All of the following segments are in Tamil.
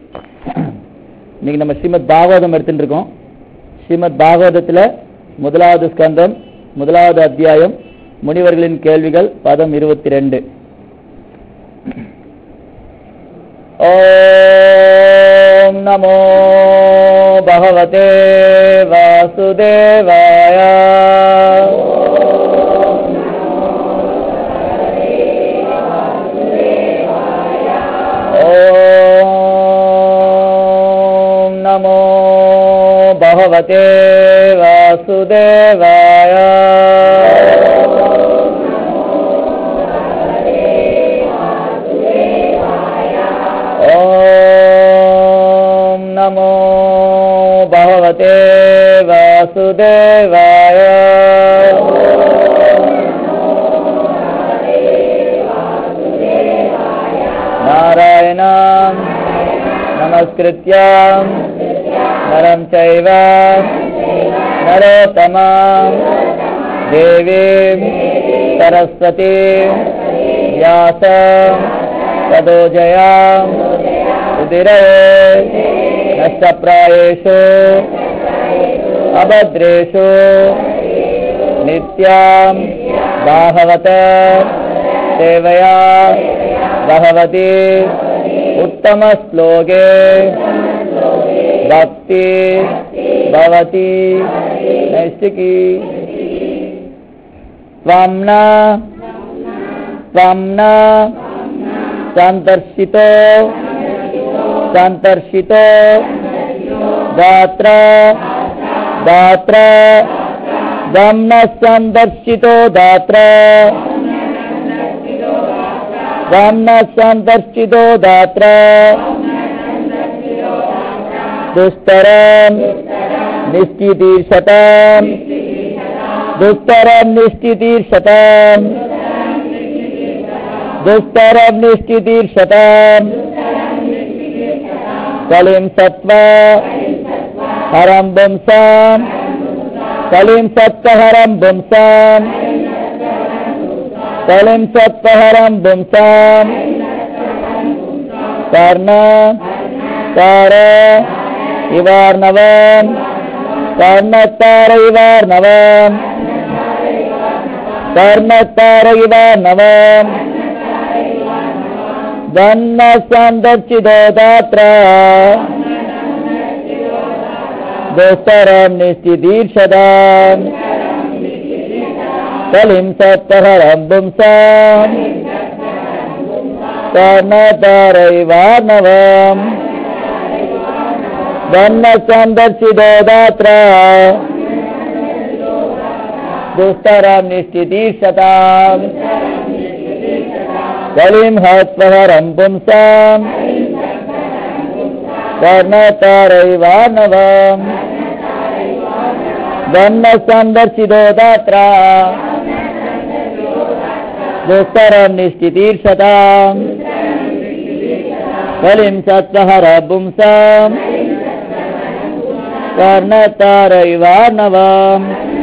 இன்னைக்கு நம்ம ஸ்ரீமத் பாகவதம் எடுத்துட்டு இருக்கோம் ஸ்ரீமத் பாகவதத்துல முதலாவது ஸ்கந்தம் முதலாவது அத்தியாயம் முனிவர்களின் கேள்விகள் பதம் இருபத்தி ரெண்டு ஓம் நமோ பகவதே வாசுதேவாய ஓம் நமோ பகவதே வாசுதேவாய ஓம் நமோ பகவதே வாசுதேவாய नारायणां नमस्कृत्यां नरं चैव नरोत्तमां देवीं सरस्वतीं व्यासं तदोजयाम् उदिरये नष्टप्रायेषु अभद्रेषु नित्यां बाहवत सेवया भगवती उत्तमश्लोके भक्ति भवति नैष्टिकी त्वं न त्वं न सन्तर्शितो सन्तर्शितो दात्र दात्र दं न सन्दर्शितो दात्र दं न सन्दर्शितो दात्र दुस्तरं निश्चितीर्षताम् दुस्तरं निश्चितीर्षताम् दुस्तरं निश्चितीर्षताम् कलिं सत्त्वा हरं पुंसाम् कलिं सत्त्वहरं पुंसाम् कलिं सत्त्वहरं पुंसाम् कर्ण तार इवार्णवम् कर्णतार इवार्णवम् कर्णतार इवार्णवम् दन्न सन्दर्शितो दात्र दोस्तरं निश्चितीर्षदाम् कलिं सत्तहरं पुंसाम् कर्णतारैवार्णवम् दन्न सन्दर्शितो दात्र दुस्तरं निश्चितीर्षताम् कलिं हत्वहरं पुंसाम् कर्णतारैवार्णवम् दन्न सन्दर्शितो दात्र दुस्तरं निश्चितीर्षताम् कलिं सत्त्वहर पुंसाम् कर्णतारैवार्णवम्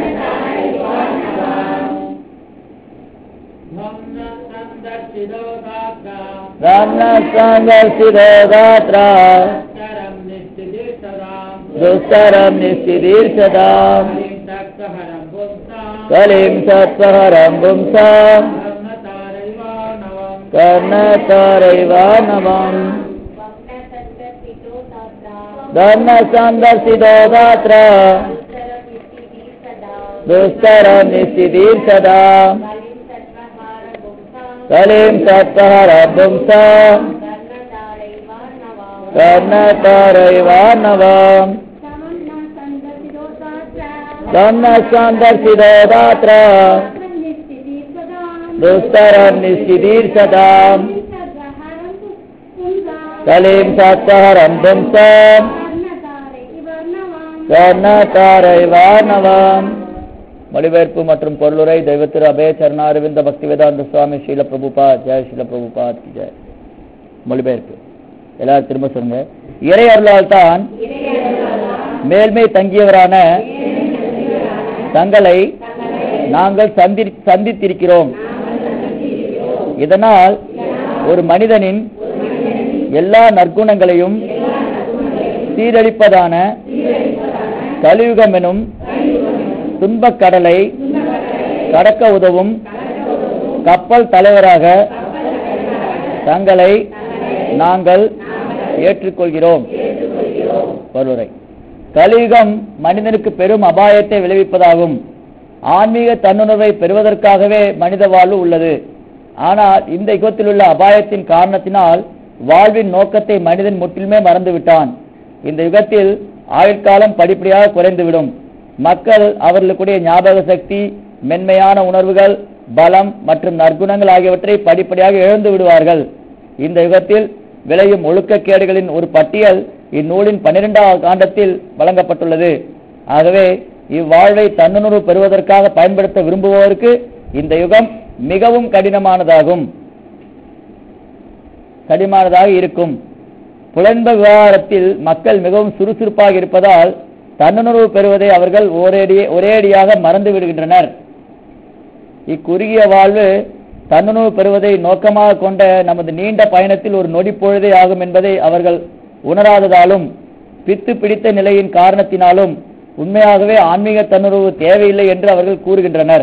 सन्दर्शितो गात्र दुस्तरं निश्चितीर्षताम् कलिं सत्त्वहरं पुंसाम् कर्णतारैवार्णवम् धर्म सन्दर्शितो गात्र दुस्तरं निश्चितीर्षदा कलिं सत्त्वहरं पुंसाम् कर्णतारैवार्णवम् धर्म सन्दर्शितो गात्र दुस्तरं निश्चितीर्षदाम् कलिं सत्त्वहरं पुंसाम् கர்ணதாரைவானவம் மொழிபெயர்ப்பு மற்றும் பொருளுரை தெய்வத்திரு அபய சரணாரவிந்த பக்தி வேதாந்த சுவாமி ஸ்ரீல பிரபுபா ஜெய் ஸ்ரீல பிரபுபா ஜெய் மொழிபெயர்ப்பு எல்லாரும் திரும்ப சொல்லுங்க இறை அருளால் தான் மேல்மை தங்கியவரான தங்களை நாங்கள் சந்தி சந்தித்திருக்கிறோம் இதனால் ஒரு மனிதனின் எல்லா நற்குணங்களையும் சீரழிப்பதான கலியுகம் எனும் துன்பக் கடலை கடக்க உதவும் கப்பல் தலைவராக தங்களை நாங்கள் ஏற்றுக்கொள்கிறோம் வருவரை கலியுகம் மனிதனுக்கு பெரும் அபாயத்தை விளைவிப்பதாகும் ஆன்மீக தன்னுணர்வை பெறுவதற்காகவே மனித வாழ்வு உள்ளது ஆனால் இந்த யுகத்தில் உள்ள அபாயத்தின் காரணத்தினால் வாழ்வின் நோக்கத்தை மனிதன் முற்றிலுமே மறந்துவிட்டான் இந்த யுகத்தில் ஆயுட்காலம் படிப்படியாக குறைந்துவிடும் மக்கள் அவர்களுக்குடைய ஞாபக சக்தி மென்மையான உணர்வுகள் பலம் மற்றும் நற்குணங்கள் ஆகியவற்றை படிப்படியாக இழந்து விடுவார்கள் இந்த யுகத்தில் விளையும் ஒழுக்கக்கேடுகளின் ஒரு பட்டியல் இந்நூலின் பன்னிரெண்டாவது காண்டத்தில் வழங்கப்பட்டுள்ளது ஆகவே இவ்வாழ்வை தன்னுணர்வு பெறுவதற்காக பயன்படுத்த விரும்புவோருக்கு இந்த யுகம் மிகவும் கடினமானதாகும் கடினமானதாக இருக்கும் புலன்ப விவகாரத்தில் மக்கள் மிகவும் சுறுசுறுப்பாக இருப்பதால் தன்னுணர்வு பெறுவதை அவர்கள் ஒரேடியே ஒரேடியாக மறந்து விடுகின்றனர் இக்குறுகிய வாழ்வு தன்னுணர்வு பெறுவதை நோக்கமாக கொண்ட நமது நீண்ட பயணத்தில் ஒரு நொடி பொழுதே ஆகும் என்பதை அவர்கள் உணராததாலும் பித்து பிடித்த நிலையின் காரணத்தினாலும் உண்மையாகவே ஆன்மீக தன்னுணர்வு தேவையில்லை என்று அவர்கள் கூறுகின்றனர்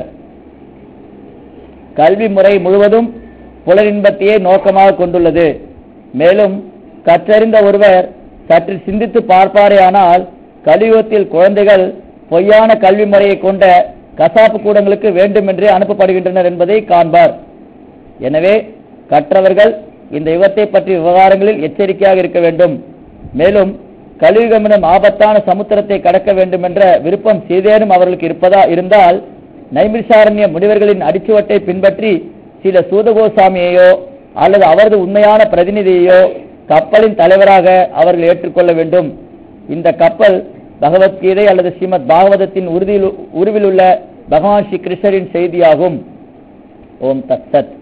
கல்வி முறை முழுவதும் புலனின்பத்தையே நோக்கமாக கொண்டுள்ளது மேலும் கற்றறிந்த ஒருவர் சற்று சிந்தித்து பார்ப்பாரேயானால் கலியுகத்தில் குழந்தைகள் பொய்யான கல்வி முறையை கொண்ட கசாப்பு கூடங்களுக்கு வேண்டுமென்றே அனுப்பப்படுகின்றனர் என்பதை காண்பார் எனவே கற்றவர்கள் இந்த யுகத்தை பற்றிய விவகாரங்களில் எச்சரிக்கையாக இருக்க வேண்டும் மேலும் கலியுகம் எனும் ஆபத்தான சமுத்திரத்தை கடக்க வேண்டும் என்ற விருப்பம் சிறிதேனும் அவர்களுக்கு இருப்பதா இருந்தால் நைமிஷாரண்ய முனிவர்களின் அடிச்சுவட்டை பின்பற்றி சில சூதகோசாமியையோ அல்லது அவரது உண்மையான பிரதிநிதியையோ கப்பலின் தலைவராக அவர்கள் ஏற்றுக்கொள்ள வேண்டும் இந்த கப்பல் பகவத்கீதை அல்லது ஸ்ரீமத் பாகவதத்தின் உறுதியில் உருவில் உள்ள பகவான் ஸ்ரீ கிருஷ்ணரின் செய்தியாகும் ஓம் தத் சத்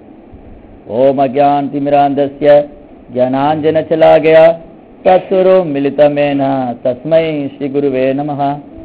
ஓம் அஜாந்திமிராந்தஸ்ய ஜனாஞ்சனச்சலாகயா தத்சுரு மிலிதமேன தஸ்மை ஸ்ரீ குருவே நமः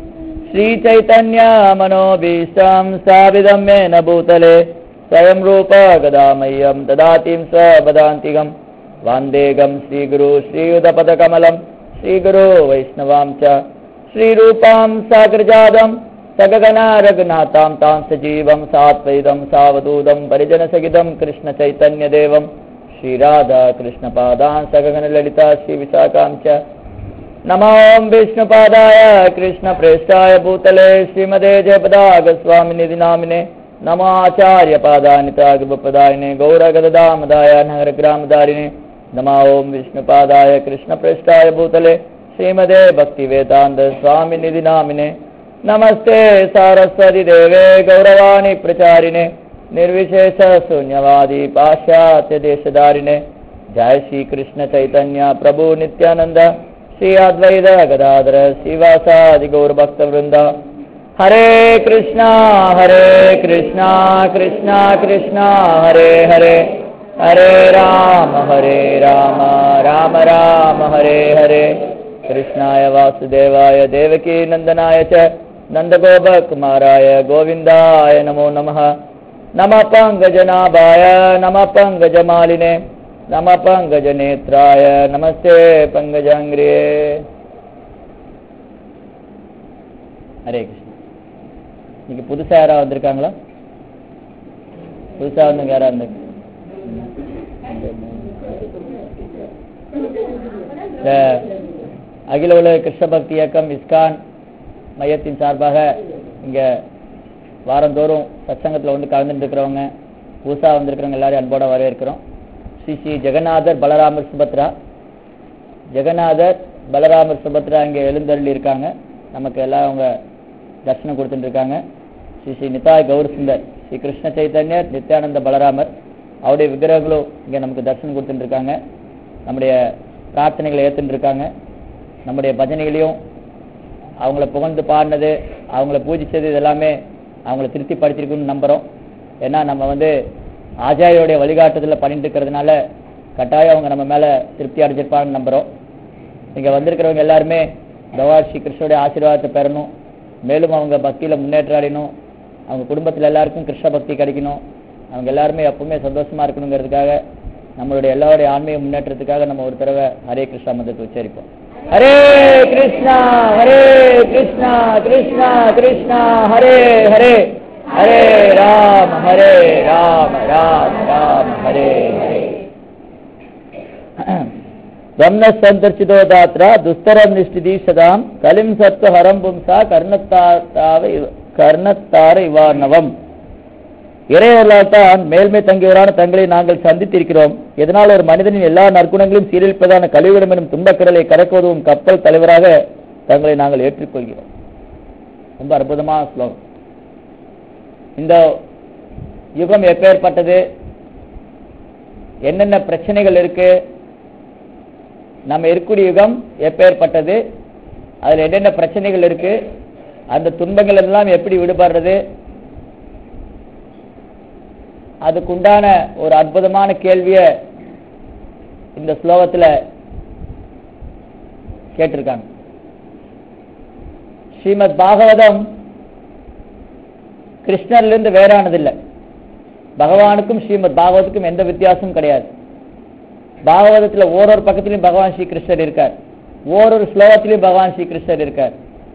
श्रीचैतन्य मनोभीष्टं स्थापितं येन भूतले स्वयं रूप गदामह्यं ददातिं स्वपदान्तिकं वान्देगं श्रीगुरु श्रीयुधपदकमलं श्रीगुरु वैष्णवां च श्रीरूपां साग्रजातं सगगना रघुनाथां तां सजीवं सात्वैदं सावधूतं परिजनसहितं कृष्णचैतन्यदेवं श्रीराधा कृष्णपादान् सगगनललिता श्रीविशाखां च नमो विष्णुपादाय कृष्णप्रेष्ठाय भूतले श्रीमदे जयपदागस्वामिनिधि नामिने नमो आचार्यपादानितागपदायिने गौरगदामदाय नगरग्रामदारिणे नमो ॐ विष्णुपादाय कृष्णप्रेष्ठाय भूतले श्रीमदे भक्तिवेदान्त स्वामिनिधि नामिने नमस्ते सारस्वती देवे गौरवाणी प्रचारिणे निर्विशेष शून्यवादी पाश्चात्य देशधारिणे जय श्री कृष्ण चैतन्य प्रभु नित्यानंद श्री अद्वैत गदाधर श्रीवासादि गौर भक्त वृंदा हरे कृष्णा हरे कृष्णा कृष्णा कृष्णा हरे हरे हरे राम हरे राम राम राम हरे हरे कृष्णाय वासुदेवाय देवकी नंदनाय च नन्दगोपकुमाराय गोविन्दाय नमो नमः नमः पङ्कजनाभाय नमः पङ्कजमालिने நம பங்கஜநேத்ராய நமஸ்தே பங்கஜாங்கிரே ஹரே கிருஷ்ணா இன்னைக்கு புதுசா யாரா வந்திருக்காங்களா புதுசா வந்தவங்க யாரா இருந்தா இந்த அகில உலக கிருஷ்ண பக்தி இயக்கம் இஸ்கான் மையத்தின் சார்பாக இங்க வாரந்தோறும் சத்சங்கத்தில் வந்து கலந்துட்டு இருக்கிறவங்க புதுசா வந்திருக்கிறவங்க எல்லாரையும் அன்போட வரவேற்கிறோம் ஸ்ரீ ஸ்ரீ ஜெகநாதர் பலராமர் சுபத்ரா ஜெகநாதர் பலராமர் சுபத்ரா இங்கே எழுந்தருளி இருக்காங்க நமக்கு எல்லாம் அவங்க தர்ஷனம் கொடுத்துட்டு இருக்காங்க ஸ்ரீ ஸ்ரீ நிதாய் கௌர் சுந்தர் ஸ்ரீ கிருஷ்ண சைத்தன்யர் நித்யானந்த பலராமர் அவருடைய விக்கிரகங்களும் இங்கே நமக்கு தர்ஷனம் கொடுத்துட்டு இருக்காங்க நம்முடைய பிரார்த்தனைகளை ஏற்றுட்டு இருக்காங்க நம்முடைய பஜனைகளையும் அவங்கள புகழ்ந்து பாடினது அவங்கள பூஜிச்சது இது எல்லாமே அவங்கள திருப்தி படுத்திருக்குன்னு நம்புகிறோம் ஏன்னா நம்ம வந்து ஆச்சாரியோடைய வழிகாட்டுதலில் பண்ணிட்டு இருக்கிறதுனால கட்டாயம் அவங்க நம்ம மேலே திருப்தி அடைஞ்சிருப்பான்னு நம்புகிறோம் இங்கே வந்திருக்கிறவங்க எல்லாருமே பகவான் ஸ்ரீ கிருஷ்ணனுடைய ஆசீர்வாதத்தை பெறணும் மேலும் அவங்க பக்தியில் முன்னேற்றம் அடையணும் அவங்க குடும்பத்தில் எல்லாருக்கும் கிருஷ்ண பக்தி கிடைக்கணும் அவங்க எல்லாருமே எப்பவுமே சந்தோஷமா இருக்கணுங்கிறதுக்காக நம்மளுடைய எல்லாருடைய ஆன்மீக முன்னேற்றத்துக்காக நம்ம ஒரு தடவை ஹரே கிருஷ்ணா மந்திரத்தை உச்சரிப்போம் ஹரே கிருஷ்ணா ஹரே கிருஷ்ணா கிருஷ்ணா கிருஷ்ணா ஹரே ஹரே ஹரே ராம் ஹரே ராம் ராம் ராம் ஹரே ஹரே பிரம்மசந்தர்ச்சிதோ தாத்ர துஸ்தரம் நிஷ்டிதீஷதாம் கலிம் சத்து ஹரம் பும்சா கர்ணத்தாத்தாவ இவ- கர்ணத்தார இவார்ணவம் இறையர்களால் தான் மேல்மை தங்கியவரான தங்களை நாங்கள் சந்தித்திருக்கிறோம் இதனால் ஒரு மனிதனின் எல்லா நற்குணங்களையும் சீரழிப்பதான கழிவிடம் எனும் துன்பக்கடலை கரைக்குவதும் கப்பல் தலைவராக தங்களை நாங்கள் ஏற்றுக்கொள்கிறோம் ரொம்ப அற்புதமான ஸ்லோகம் இந்த யுகம் எப்பேற்பட்டது என்னென்ன பிரச்சனைகள் இருக்கு நம்ம இருக்கக்கூடிய யுகம் எப்பேற்பட்டது அதில் என்னென்ன பிரச்சனைகள் இருக்கு அந்த துன்பங்கள் எல்லாம் எப்படி விடுபடுறது அதுக்குண்டான ஒரு அற்புதமான கேள்விய இந்த ஸ்லோகத்துல கேட்டிருக்காங்க ஸ்ரீமத் பாகவதம் கிருஷ்ணர்ல இருந்து வேறானதில்லை பகவானுக்கும் ஸ்ரீமத் பாகவதுக்கும் எந்த வித்தியாசமும் கிடையாது பாகவதத்துல ஓரொரு பக்கத்திலையும் பகவான் ஸ்ரீ கிருஷ்ணர் இருக்கார் ஓரொரு ஸ்லோகத்திலையும் பகவான் ஸ்ரீ கிருஷ்ணர் இருக்கார்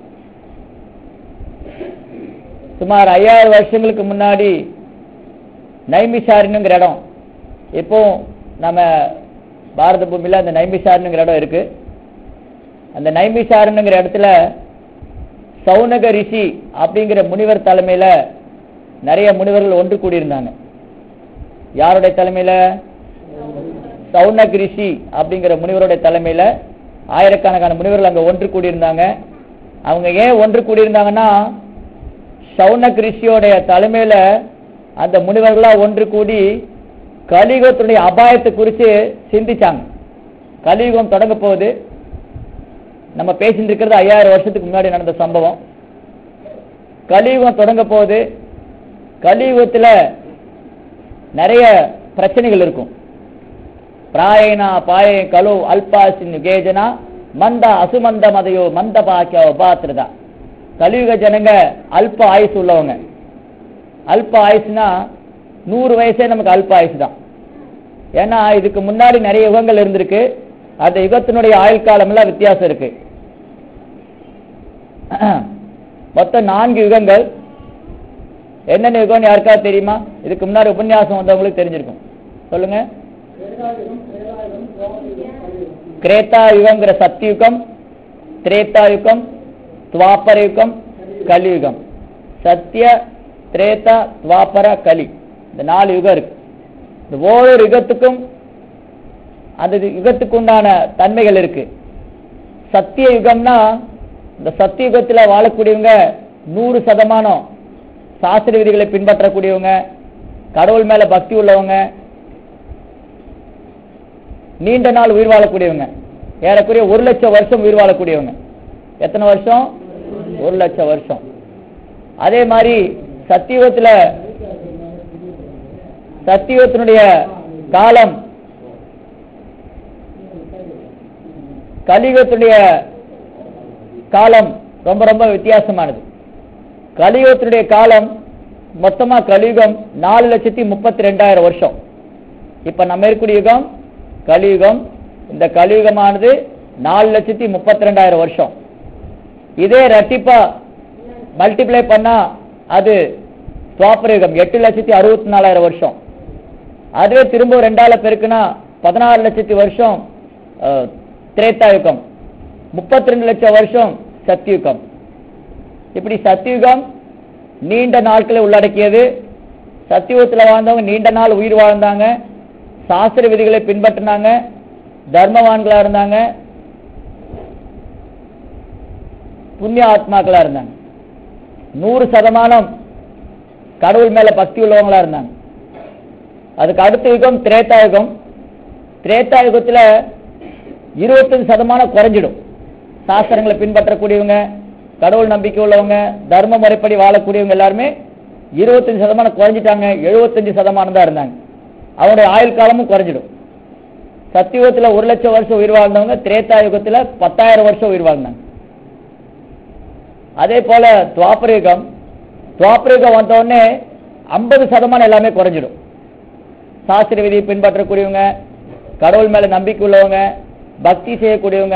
சுமார் ஐயாயிரம் வருஷங்களுக்கு முன்னாடி நைமிஷாரணுங்கிற இடம் இப்போ நம்ம பாரத பூமியில அந்த நைமிஷாரணுங்கிற இடம் இருக்கு அந்த நைமிஷாரணுங்கிற இடத்துல சௌனக ரிஷி அப்படிங்கிற முனிவர் தலைமையில நிறைய முனிவர்கள் ஒன்று கூடியிருந்தாங்க யாருடைய தலைமையில சௌனக் ரிஷி அப்படிங்கிற முனிவருடைய தலைமையில ஆயிரக்கணக்கான முனிவர்கள் அங்க ஒன்று கூடியிருந்தாங்க அவங்க ஏன் ஒன்று கூடியிருந்தாங்கன்னா சௌனக் ரிஷியோடைய தலைமையில அந்த முனிவர்களா ஒன்று கூடி கலியுகத்துடைய அபாயத்தை குறித்து சிந்திச்சாங்க கலியுகம் தொடங்க போகுது நம்ம பேசிட்டு இருக்கிறது ஐயாயிரம் வருஷத்துக்கு முன்னாடி நடந்த சம்பவம் கலியுகம் தொடங்க போகுது கலியுகத்துல நிறைய பிரச்சனைகள் இருக்கும் பிராயணா பாய கலு அல்பாசின் யுகேஜனா மந்த அசுமந்த மதையோ மந்த பாக்கிய உபாத்திரதா கலியுக ஜனங்க அல்ப ஆயுசு உள்ளவங்க அல்ப ஆயுசுனா நூறு வயசே நமக்கு அல்ப ஆயுசு தான் ஏன்னா இதுக்கு முன்னாடி நிறைய யுகங்கள் இருந்திருக்கு அந்த யுகத்தினுடைய ஆயுள் காலம்லாம் வித்தியாசம் இருக்கு மொத்தம் நான்கு யுகங்கள் என்னென்ன யுகம்னு யாருக்காவது தெரியுமா இதுக்கு முன்னாடி உபன்யாசம் வந்தவங்களுக்கு தெரிஞ்சிருக்கும் சொல்லுங்க கிரேத்தா யுகங்கிற சத்தியுகம் திரேதா யுகம் துவாபர யுகம் கலியுகம் சத்திய திரேதா துவாபர கலி இந்த நாலு யுகம் இருக்கு இந்த ஒவ்வொரு யுகத்துக்கும் அந்த யுகத்துக்கு உண்டான தன்மைகள் இருக்கு சத்திய யுகம்னா இந்த சத்திய யுகத்துல வாழக்கூடியவங்க நூறு சதமானம் சாஸ்திர விதிகளை பின்பற்றக்கூடியவங்க கடவுள் மேல பக்தி உள்ளவங்க நீண்ட நாள் உயிர் வாழக்கூடியவங்க ஏறக்குறைய ஒரு லட்சம் வருஷம் உயிர் வாழக்கூடியவங்க எத்தனை வருஷம் ஒரு லட்சம் வருஷம் அதே மாதிரி சத்தியுகத்துல சத்தியுகத்தினுடைய காலம் கலியுகத்துடைய காலம் ரொம்ப ரொம்ப வித்தியாசமானது கலியுகத்தினுடைய காலம் மொத்தமா கலியுகம் நாலு லட்சத்தி முப்பத்தி ரெண்டாயிரம் வருஷம் இப்ப நம்ம இருக்கக்கூடிய யுகம் கலியுகம் இந்த கலியுகமானது நாலு லட்சத்தி முப்பத்தி ரெண்டாயிரம் வருஷம் இதே ரெட்டிப்பா மல்டிப்ளை பண்ணா அது துவாபர யுகம் எட்டு லட்சத்தி அறுபத்தி நாலாயிரம் வருஷம் அதுவே திரும்ப ரெண்டால பெருக்குனா பதினாறு லட்சத்தி வருஷம் அஹ், திரேதா யுகம் முப்பத்தி ரெண்டு லட்சம் வருஷம் சத்தியுகம் இப்படி சத்தியுகம் நீண்ட நாட்களை உள்ளடக்கியது சத்தியுகத்தில் வாழ்ந்தவங்க நீண்ட நாள் உயிர் வாழ்ந்தாங்க சாஸ்திர விதிகளை பின்பற்றினாங்க தர்மவான்களா இருந்தாங்க புண்ணிய ஆத்மாக்களா இருந்தாங்க நூறு சதமானம் கடவுள் மேல பக்தி உள்ளவங்களா இருந்தாங்க அதுக்கு அடுத்த யுகம் திரேதா யுகம் திரேதா யுகத்துல இருபத்தஞ்சு சதமானம் குறைஞ்சிடும் சாஸ்திரங்களை பின்பற்றக்கூடியவங்க கடவுள் நம்பிக்கை உள்ளவங்க தர்ம முறைப்படி வாழக்கூடியவங்க எல்லாருமே இருபத்தஞ்சு சதமானம் குறைஞ்சிட்டாங்க எழுபத்தஞ்சு சதமானம் தான் இருந்தாங்க அவங்களுடைய ஆயுள் காலமும் குறைஞ்சிடும் சத்தியுகத்துல ஒரு லட்சம் வருஷம் உயிர் வாழ்ந்தவங்க திரேதா யுகத்துல பத்தாயிரம் வருஷம் உயிர் வாழ்ந்தாங்க அதே போல துவாபர யுகம் துவாபர யுகம் வந்த உடனே ஐம்பது சதமானம் எல்லாமே குறைஞ்சிடும் சாஸ்திர விதியை பின்பற்றக்கூடியவங்க கடவுள் மேல நம்பிக்கை உள்ளவங்க பக்தி செய்யக்கூடியவங்க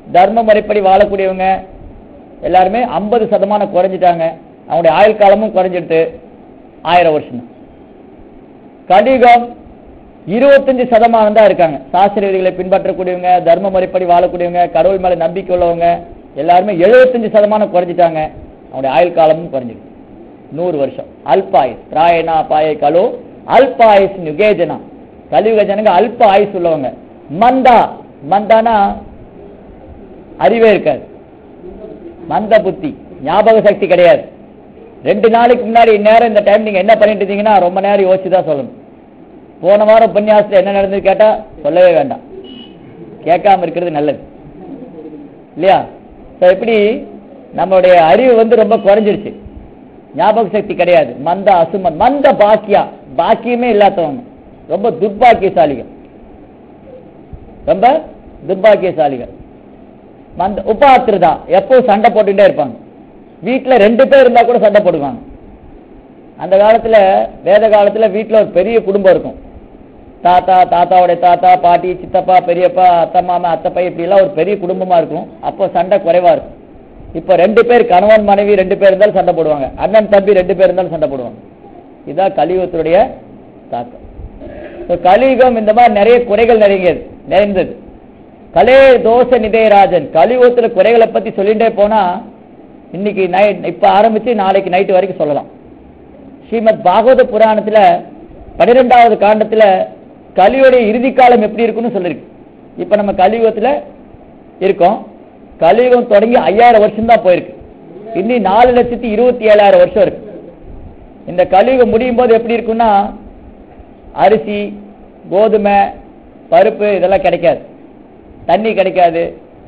தர்ம முறைப்படி வாழக்கூடியவங்க எல்லாருமே ஐம்பது சதமானம் குறைஞ்சிட்டாங்க அவங்களுடைய ஆயுள் காலமும் குறைஞ்சிட்டு ஆயிரம் வருஷம் தான் கலியுகம் இருபத்தஞ்சு சதமானம் தான் இருக்காங்க சாஸ்திர விதிகளை பின்பற்றக்கூடியவங்க தர்ம முறைப்படி வாழக்கூடியவங்க கடவுள் மேல நம்பிக்கை உள்ளவங்க எல்லாருமே எழுபத்தஞ்சு சதமானம் குறைஞ்சிட்டாங்க அவங்களுடைய ஆயுள் காலமும் குறைஞ்சிருக்கு நூறு வருஷம் அல்பாயுஸ் பிராயணா பாய கலோ அல்பாயுஸ் யுகேஜனா கலியுக ஜனங்க அல்ப ஆயுஸ் உள்ளவங்க மந்தா மந்தானா அறிவே இருக்காது மந்த புத்தி ஞாபக சக்தி கிடையாது ரெண்டு நாளைக்கு முன்னாடி இந்நேரம் இந்த டைம் நீங்க என்ன பண்ணிட்டு இருந்தீங்கன்னா ரொம்ப நேரம் யோசிச்சு தான் சொல்லணும் போன வாரம் உபன்யாசத்துல என்ன நடந்தது கேட்டா சொல்லவே வேண்டாம் கேட்காம இருக்கிறது நல்லது இல்லையா So, இப்படி நம்மளுடைய அறிவு வந்து ரொம்ப குறைஞ்சிருச்சு ஞாபக சக்தி கிடையாது மந்த அசுமன் மந்த பாக்கியா பாக்கியமே இல்லாதவங்க ரொம்ப துர்பாக்கியசாலிகள் ரொம்ப துர்பாக்கியசாலிகள் மந்த உபாத்திரதா எப்போ சண்டை போட்டுட்டே இருப்பாங்க வீட்டுல ரெண்டு பேர் இருந்தா கூட சண்டை போடுவாங்க அந்த காலத்துல வேத காலத்துல வீட்டுல ஒரு பெரிய குடும்பம் இருக்கும் தாத்தா தாத்தாவுடைய தாத்தா பாட்டி சித்தப்பா பெரியப்பா அத்தை மாமா அத்தைப்பா இப்படி எல்லாம் ஒரு பெரிய குடும்பமா இருக்கும் அப்போ சண்டை குறைவா இருக்கும் இப்ப ரெண்டு பேர் கணவன் மனைவி ரெண்டு பேர் இருந்தாலும் சண்டை போடுவாங்க அண்ணன் தம்பி ரெண்டு பேர் இருந்தாலும் சண்டை போடுவாங்க இதுதான் கலியுகத்துடைய தாக்கம் So, கலியுகம் இந்த மாதிரி நிறைய குறைகள் நிறைந்தது நிறைந்தது கலே தோச நிதயராஜன் கலியுகத்துல குறைகளை பத்தி சொல்லிட்டே போனா இன்னைக்கு நைட் இப்ப ஆரம்பிச்சு நாளைக்கு நைட்டு வரைக்கும் சொல்லலாம் ஸ்ரீமத் பாகவத புராணத்துல பன்னிரெண்டாவது காண்டத்துல கலியுடைய இறுதி காலம் எப்படி இருக்குன்னு சொல்லிருக்கு இப்ப நம்ம கலியுகத்துல இருக்கோம் கலியுகம் தொடங்கி ஐயாயிரம் வருஷம் தான் போயிருக்கு இன்னி நாலு லட்சத்தி இருபத்தி ஏழாயிரம் வருஷம் இருக்கு இந்த கலியுகம் முடியும் போது எப்படி இருக்குன்னா அரிசி கோதுமை பருப்பு இதெல்லாம் கிடைக்காது தண்ணி கிடைக்காது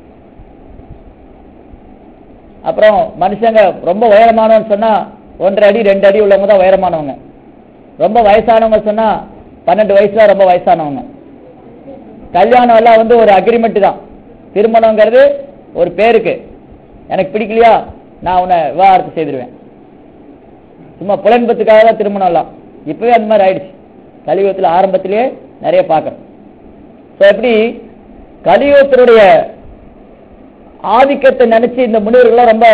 அப்புறம் மனுஷங்க ரொம்ப உயரமானவன்னு சொன்னா ஒன்றரை அடி ரெண்டு அடி உள்ளவங்க தான் உயரமானவங்க ரொம்ப வயசானவங்க சொன்னா பன்னெண்டு வயசுல ரொம்ப வயசானவங்க கல்யாணம் எல்லாம் வந்து ஒரு அக்ரிமெண்ட் தான் திருமணங்கிறது ஒரு பேருக்கு எனக்கு பிடிக்கலையா நான் உன்னை விவாகரத்து செய்திருவேன் சும்மா புலன்பத்துக்காக தான் திருமணம் எல்லாம் இப்பவே அந்த மாதிரி ஆயிடுச்சு கலியுகத்தில் ஆரம்பத்திலேயே நிறைய பார்க்கறோம் ஸோ எப்படி கலியுகத்தினுடைய ஆதிக்கத்தை நினைச்சு இந்த முனிவர்கள்லாம் ரொம்ப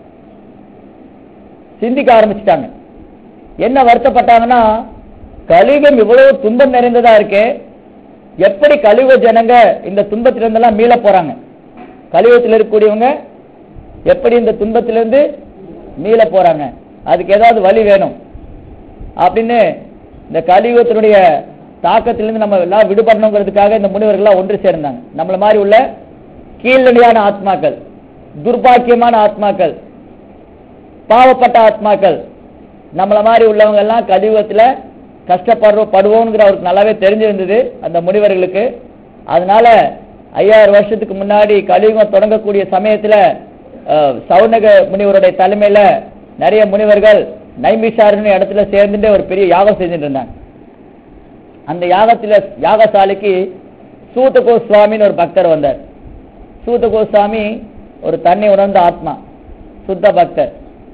சிந்திக்க ஆரம்பிச்சிட்டாங்க என்ன வருத்தப்பட்டாங்கன்னா கலியுகம் இவ்வளவு துன்பம் நிறைந்ததா இருக்கு எப்படி கலியுக ஜனங்க இந்த துன்பத்திலிருந்தெல்லாம் மீள போறாங்க கலியுகத்தில் இருக்கக்கூடியவங்க எப்படி இந்த துன்பத்திலிருந்து மீள போறாங்க அதுக்கு ஏதாவது வழி வேணும் அப்படின்னு இந்த கலியுகத்தினுடைய தாக்கத்திலிருந்து நம்ம எல்லாம் விடுபடணுங்கிறதுக்காக இந்த முனிவர்கள்லாம் ஒன்று சேர்ந்தாங்க நம்மள மாதிரி உள்ள கீழ்நிலையான ஆத்மாக்கள் துர்பாக்கியமான ஆத்மாக்கள் பாவப்பட்ட ஆத்மாக்கள் நம்மள மாதிரி உள்ளவங்க எல்லாம் கலியுகத்துல கஷ்டப்படுறோம் படுவோங்கிற அவருக்கு நல்லாவே தெரிஞ்சிருந்தது அந்த முனிவர்களுக்கு அதனால ஐயாயிரம் வருஷத்துக்கு முன்னாடி கலியுகம் தொடங்கக்கூடிய சமயத்துல அஹ், சௌனக முனிவருடைய தலைமையில நிறைய முனிவர்கள் நைமிஷாருன்னு இடத்துல சேர்ந்துட்டு ஒரு பெரிய யாகம் செஞ்சுட்டு இருந்தாங்க அந்த யாகத்துல யாகசாலைக்கு சூத கோஸ்வாமின்னு ஒரு பக்தர் வந்தார் சூத கோஸ்வாமி ஒரு தன்னை உணர்ந்த ஆத்மா சுத்த பக்தர்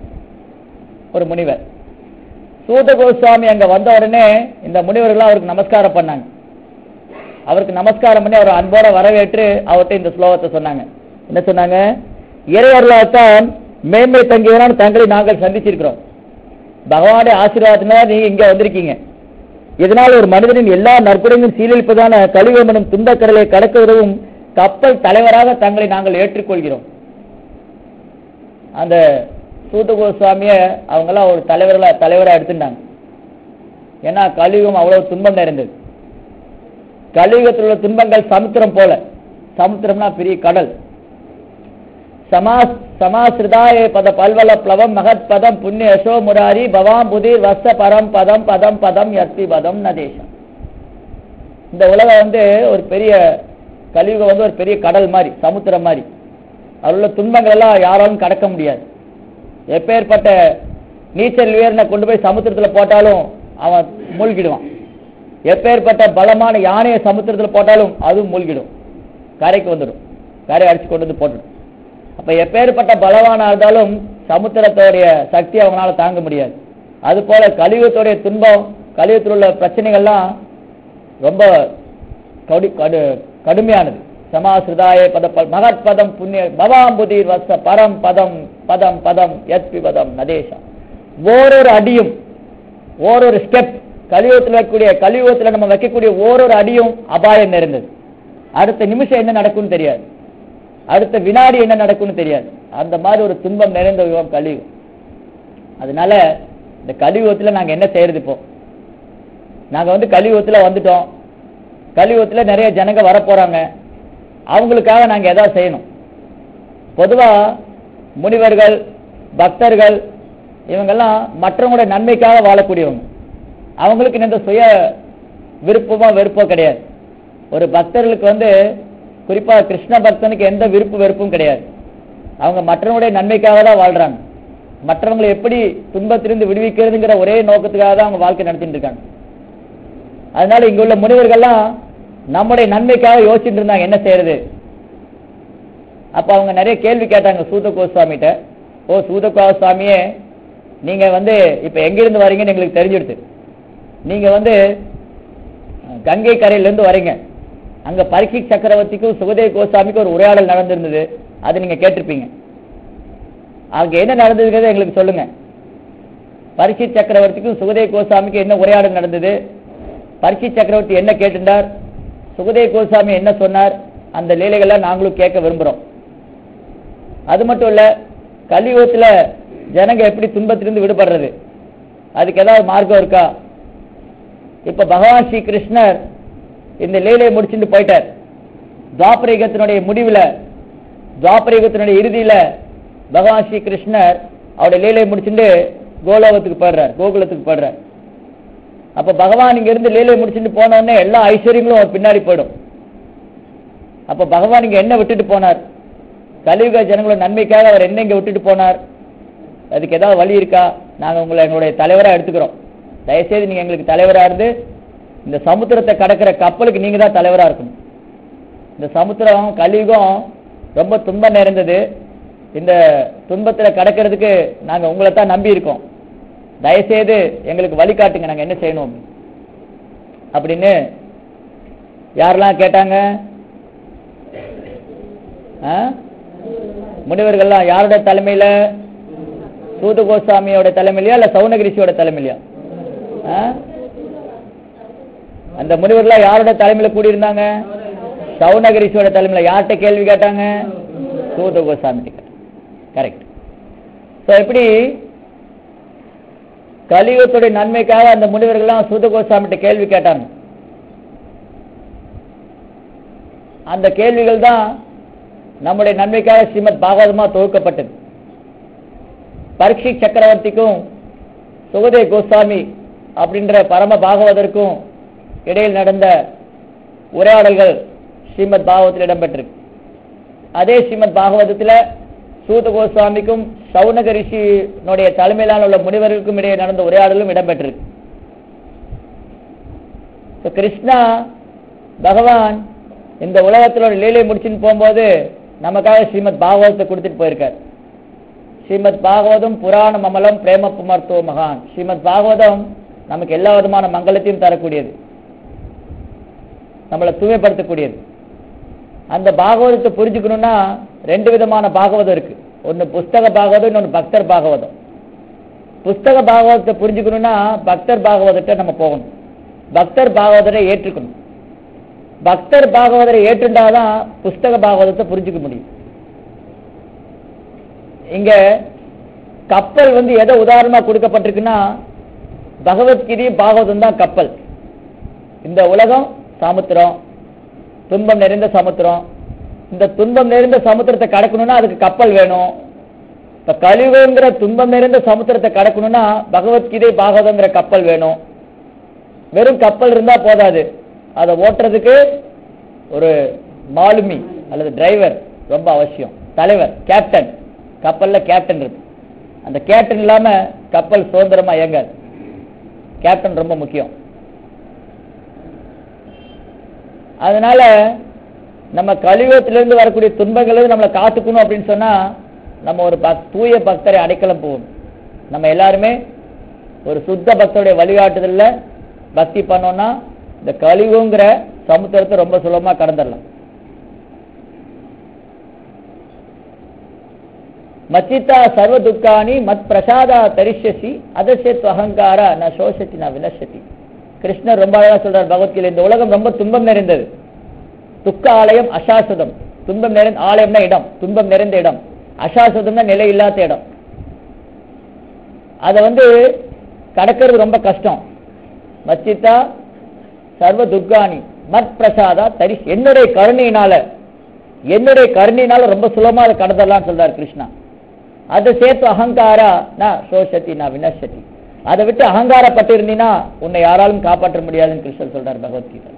ஒரு முனிவர் சூத கோஸ்வாமி அங்க வந்த உடனே இந்த முனிவர்கள் அவருக்கு நமஸ்காரம் பண்ணாங்க அவருக்கு நமஸ்காரம் பண்ணி அவர் அன்போட வரவேற்று அவர்கிட்ட இந்த ஸ்லோகத்தை சொன்னாங்க என்ன சொன்னாங்க இறையர்களால்தான் மேன்மை தங்கியவனான தங்களை நாங்கள் சந்திச்சிருக்கிறோம் பகவானுடைய ஆசீர்வாதத்தினால நீங்க இங்க வந்திருக்கீங்க இதனால் ஒரு மனிதனின் எல்லா நற்குணங்களும் சீரழிப்பதான கழிவு எனும் துன்பக்கடலை கடக்க உதவும் கப்பல் தலைவராக தங்களை நாங்கள் ஏற்றுக்கொள்கிறோம் அந்த சூத கோஸ்வாமிய அவங்கெல்லாம் ஒரு தலைவர்களா தலைவரா எடுத்துட்டாங்க ஏன்னா கலியுகம் அவ்வளவு துன்பம் நிறைந்தது கலியுகத்தில் உள்ள துன்பங்கள் சமுத்திரம் போல சமுத்திரம்னா பெரிய கடல் சமாஸ் சமாசிருதாய பத பல்வல பிளவம் மகத் பதம் புண்ணிய யசோ முராரி பவாம் புதிர் வச பரம் பதம் பதம் பதம் யத்தி பதம் நதேசம் இந்த உலகம் வந்து ஒரு பெரிய கலியுகம் வந்து ஒரு பெரிய கடல் மாதிரி சமுத்திரம் மாதிரி அதில் உள்ள துன்பங்கள் எல்லாம் யாராலும் கடக்க முடியாது எப்பேற்பட்ட நீச்சல் வீரனை கொண்டு போய் சமுத்திரத்துல போட்டாலும் அவன் மூழ்கிடுவான் எப்பேற்பட்ட பலமான யானையை சமுத்திரத்துல போட்டாலும் அதுவும் மூழ்கிடும் கரைக்கு வந்துடும் கரை அடிச்சு கொண்டு வந்து போட்டுடும் அப்ப எப்பேற்பட்ட பலவானா இருந்தாலும் சமுத்திரத்தோடைய சக்தி அவங்களால தாங்க முடியாது அது போல கலியுகத்துடைய துன்பம் கலியுகத்தில் உள்ள பிரச்சனைகள்லாம் ரொம்ப கடு கடு கடுமையானது சமாசுதாய பத மகத் பதம் புண்ணிய பவாம்புதீர் வச பரம் பதம் பதம் பதம் எத் பதம் நதேசம் ஓரொரு அடியும் ஓரொரு ஸ்டெப் கலியுகத்தில் வைக்கக்கூடிய கலியுகத்தில் நம்ம வைக்கக்கூடிய ஓரொரு அடியும் அபாயம் நிறைந்தது அடுத்த நிமிஷம் என்ன நடக்கும்னு தெரியாது அடுத்த வினாடி என்ன நடக்கும்னு தெரியாது அந்த மாதிரி ஒரு துன்பம் நிறைந்த யுகம் கலியுகம் அதனால இந்த கலியுகத்தில் நாங்க என்ன செய்யறது இப்போ நாங்க வந்து கலியுகத்தில் வந்துட்டோம் கலியுகத்தில் நிறைய ஜனங்க வரப்போறாங்க அவங்களுக்காக நாங்க ஏதாவது செய்யணும் பொதுவா முனிவர்கள் பக்தர்கள் இவங்கெல்லாம் மற்றவங்களோட நன்மைக்காக வாழக்கூடியவங்க அவங்களுக்கு எந்த சுய விருப்பமோ வெறுப்போ கிடையாது ஒரு பக்தர்களுக்கு வந்து குறிப்பா கிருஷ்ண பக்தனுக்கு எந்த விருப்பு வெறுப்பும் கிடையாது அவங்க மற்றவங்களுடைய நன்மைக்காக தான் வாழ்றாங்க மற்றவங்களை எப்படி துன்பத்திலிருந்து விடுவிக்கிறதுங்கிற ஒரே நோக்கத்துக்காக தான் அவங்க வாழ்க்கை நடத்திட்டு இருக்காங்க அதனால இங்க உள்ள முனிவர்கள்லாம் நம்முடைய நன்மைக்காக யோசிச்சுட்டு இருந்தாங்க என்ன செய்யறது அப்ப அவங்க நிறைய கேள்வி கேட்டாங்க சூத கோஸ்வாமிகிட்ட ஓ சூத கோஸ்வாமியே நீங்க வந்து இப்ப எங்கிருந்து வரீங்கன்னு எங்களுக்கு தெரிஞ்சிடுது நீங்க வந்து அஹ், கங்கை கரையில இருந்து வரீங்க அங்க பரீட்சிக் சக்கரவர்த்திக்கும் சுகதேவ் கோஸ்வாமிக்கும் ஒரு உரையாடல் நடந்திருந்தது அது நீங்க கேட்டிருப்பீங்க அங்க என்ன நடந்ததுங்கிறத எங்களுக்கு சொல்லுங்க பரீட்சித் சக்கரவர்த்திக்கும் சுகதேவ் கோஸ்வாமிக்கும் என்ன உரையாடல் நடந்தது பரீட்சித் சக்கரவர்த்தி என்ன கேட்டிருந்தார் சுகதேவ் கோஸ்வாமி என்ன சொன்னார் அந்த லீலைகள்லாம் நாங்களும் கேட்க விரும்புறோம் அது மட்டும் இல்ல கலியுகத்துல ஜனங்க எப்படி துன்பத்திலிருந்து விடுபடுறது அதுக்கு ஏதாவது மார்க்கம் இருக்கா இப்ப பகவான் ஸ்ரீ கிருஷ்ணர் இந்த லீலையை முடிச்சுட்டு போயிட்டார் துவாபரயுகத்தினுடைய முடிவுல துவாபரயுகத்தினுடைய இறுதியில பகவான் ஸ்ரீ கிருஷ்ணர் அவருடைய லீலையை முடிச்சுட்டு கோலோகத்துக்கு போயிடுறார் கோகுலத்துக்கு போயிடுறார் அப்ப பகவான் இங்க இருந்து லீலையை முடிச்சுட்டு போன உடனே எல்லா ஐஸ்வர்யங்களும் அவர் பின்னாடி போயிடும் அப்ப பகவான் இங்க என்ன விட்டுட்டு போனார் கலியுக ஜனங்களோட நன்மைக்காக அவர் என்ன இங்க விட்டுட்டு போனார் அதுக்கு ஏதாவது வழி இருக்கா நாங்க உங்களை எங்களுடைய தலைவரா எடுத்துக்கிறோம் தயவுசெய்து நீங்க எங்களுக்கு தலைவரா இருந்து இந்த சமுத்திரத்தை கடக்கிற கப்பலுக்கு நீங்க தான் தலைவரா இருக்கணும் இந்த சமுத்திரம் கலியுகம் ரொம்ப துன்பம் நிறைந்தது இந்த துன்பத்துல கடக்கிறதுக்கு நாங்க உங்களை தான் நம்பி இருக்கோம் தயவுசெய்து எங்களுக்கு வழிகாட்டுங்க நாங்க என்ன செய்யணும் அப்படின்னு யாரெல்லாம் கேட்டாங்க ஆ? முனிவர்கள்லாம் யாரோட தலைமையில சூத கோஸ்வாமியோட தலைமையிலயா இல்ல சவுனகிரிஷியோட தலைமையிலயா ஆ? அந்த முனிவர்கள்லாம் யாரோட தலைமையில கூடியிருந்தாங்க சவுனகிரிஷியோட தலைமையில யார்கிட்ட கேள்வி கேட்டாங்க சூத கோஸ்வாமி கரெக்ட் ஸோ எப்படி கலியுகத்துடைய நன்மைக்காக அந்த முனிவர்கள்லாம் சூத கோஸ்வாமிகிட்ட கேள்வி கேட்டாங்க அந்த கேள்விகள் தான் நம்முடைய நன்மைக்காக ஸ்ரீமத் பாகவதமா தொகுக்கப்பட்டது பரீட்சிக் சக்கரவர்த்திக்கும் சுகதேவ் கோஸ்வாமி அப்படின்ற பரம பாகவதற்கும் இடையில் நடந்த உரையாடல்கள் ஸ்ரீமத் பாகவத்தில் இடம்பெற்றிருக்கு அதே ஸ்ரீமத் பாகவதத்தில் சூத கோஸ்வாமிக்கும் சவுனக ரிஷியினுடைய தலைமையிலான உள்ள முனிவர்களுக்கும் இடையே நடந்த உரையாடலும் இடம்பெற்றிருக்கு So, கிருஷ்ணா பகவான் இந்த உலகத்தில் ஒரு லீலை முடிச்சுன்னு போகும்போது நமக்காக ஸ்ரீமத் பாகவதத்தை கொடுத்துட்டு போயிருக்கார் ஸ்ரீமத் பாகவதம் புராணம் அமலம் பிரேம புமர்த்தோ மகான் ஸ்ரீமத் பாகவதம் நமக்கு எல்லா விதமான மங்களத்தையும் தரக்கூடியது நம்மளை தூய்மைப்படுத்தக்கூடியது அந்த பாகவதத்தை புரிஞ்சுக்கணும்னா ரெண்டு விதமான பாகவதம் இருக்கு ஒன்னு புஸ்தக பாகவதம் இன்னொன்னு பக்தர் பாகவதம் புஸ்தக பாகவதத்தை புரிஞ்சுக்கணும்னா பக்தர் பாகவதத்தை நம்ம போகணும் பக்தர் பாகவதரை ஏற்றுக்கணும் பக்தர் பாகவதரை ஏற்றுண்டாதான் புஸ்தக பாகவதத்தை புரிஞ்சுக்க முடியும் இங்க கப்பல் வந்து எதை உதாரணமா கொடுக்கப்பட்டிருக்குன்னா பகவத்கீதையும் பாகவதம் தான் கப்பல் இந்த உலகம் சமுத்திரம் துன்பம் நிறைந்த சமுத்திரம் இந்த துன்பம் நிறைந்த சமுத்திரத்தை கடக்கணும்னா அதுக்கு கப்பல் வேணும் இப்ப கலியுகங்கிற துன்பம் நிறைந்த சமுத்திரத்தை கடக்கணும்னா பகவத்கீதை பாகவதங்கிற கப்பல் வேணும் வெறும் கப்பல் இருந்தா போதாது அதை ஓட்டுறதுக்கு ஒரு மாலுமி அல்லது டிரைவர் ரொம்ப அவசியம் தலைவர் கேப்டன் கப்பல்ல கேப்டன் இருக்கு அந்த கேப்டன் இல்லாம கப்பல் சுதந்திரமா இயங்காது கேப்டன் ரொம்ப முக்கியம் அதனால நம்ம கலியுகத்திலிருந்து வரக்கூடிய துன்பங்கள் நம்மளை காத்துக்கணும் அப்படின்னு சொன்னா நம்ம ஒரு பக் தூய பக்தரை அடைக்கலம் போகணும் நம்ம எல்லாருமே ஒரு சுத்த பக்தருடைய வழிகாட்டுதல்ல பக்தி பண்ணோம்னா இந்த கலியுகங்கிற சமுத்திரத்தை ரொம்ப சுலபமா கடந்துடலாம் மச்சித்தா சர்வ துக்கானி மத் பிரசாதா தரிசசி அதசேத் அகங்காரா ந சோஷத்தி ந வினசதி கிருஷ்ணர் ரொம்ப அழகா சொல்றார் பகவத்கீதை இந்த உலகம் ரொம்ப துன்பம் நிறைந்தது துக்க ஆலயம் அசாசுதம் துன்பம் நிறைந்த ஆலயம்னா இடம் துன்பம் நிறைந்த இடம் அசாசுதம்னா நிலை இல்லாத இடம் அதை வந்து கடக்கிறது ரொம்ப கஷ்டம் மச்சித்தா சர்வ துர்காணி மத் பிரசாதா தரி என்னுடைய கருணையினால என்னுடைய கருணையினால ரொம்ப சுலமா அதை கடந்தலாம் சொல்றார் கிருஷ்ணா அதை சேர்த்து அகங்காரா நான் சோஷத்தி நான் வினசதி அதை விட்டு அகங்காரப்பட்டு இருந்தீங்கன்னா உன்னை யாராலும் காப்பாற்ற முடியாதுன்னு கிருஷ்ணர் சொல்றார் பகவத்கீதை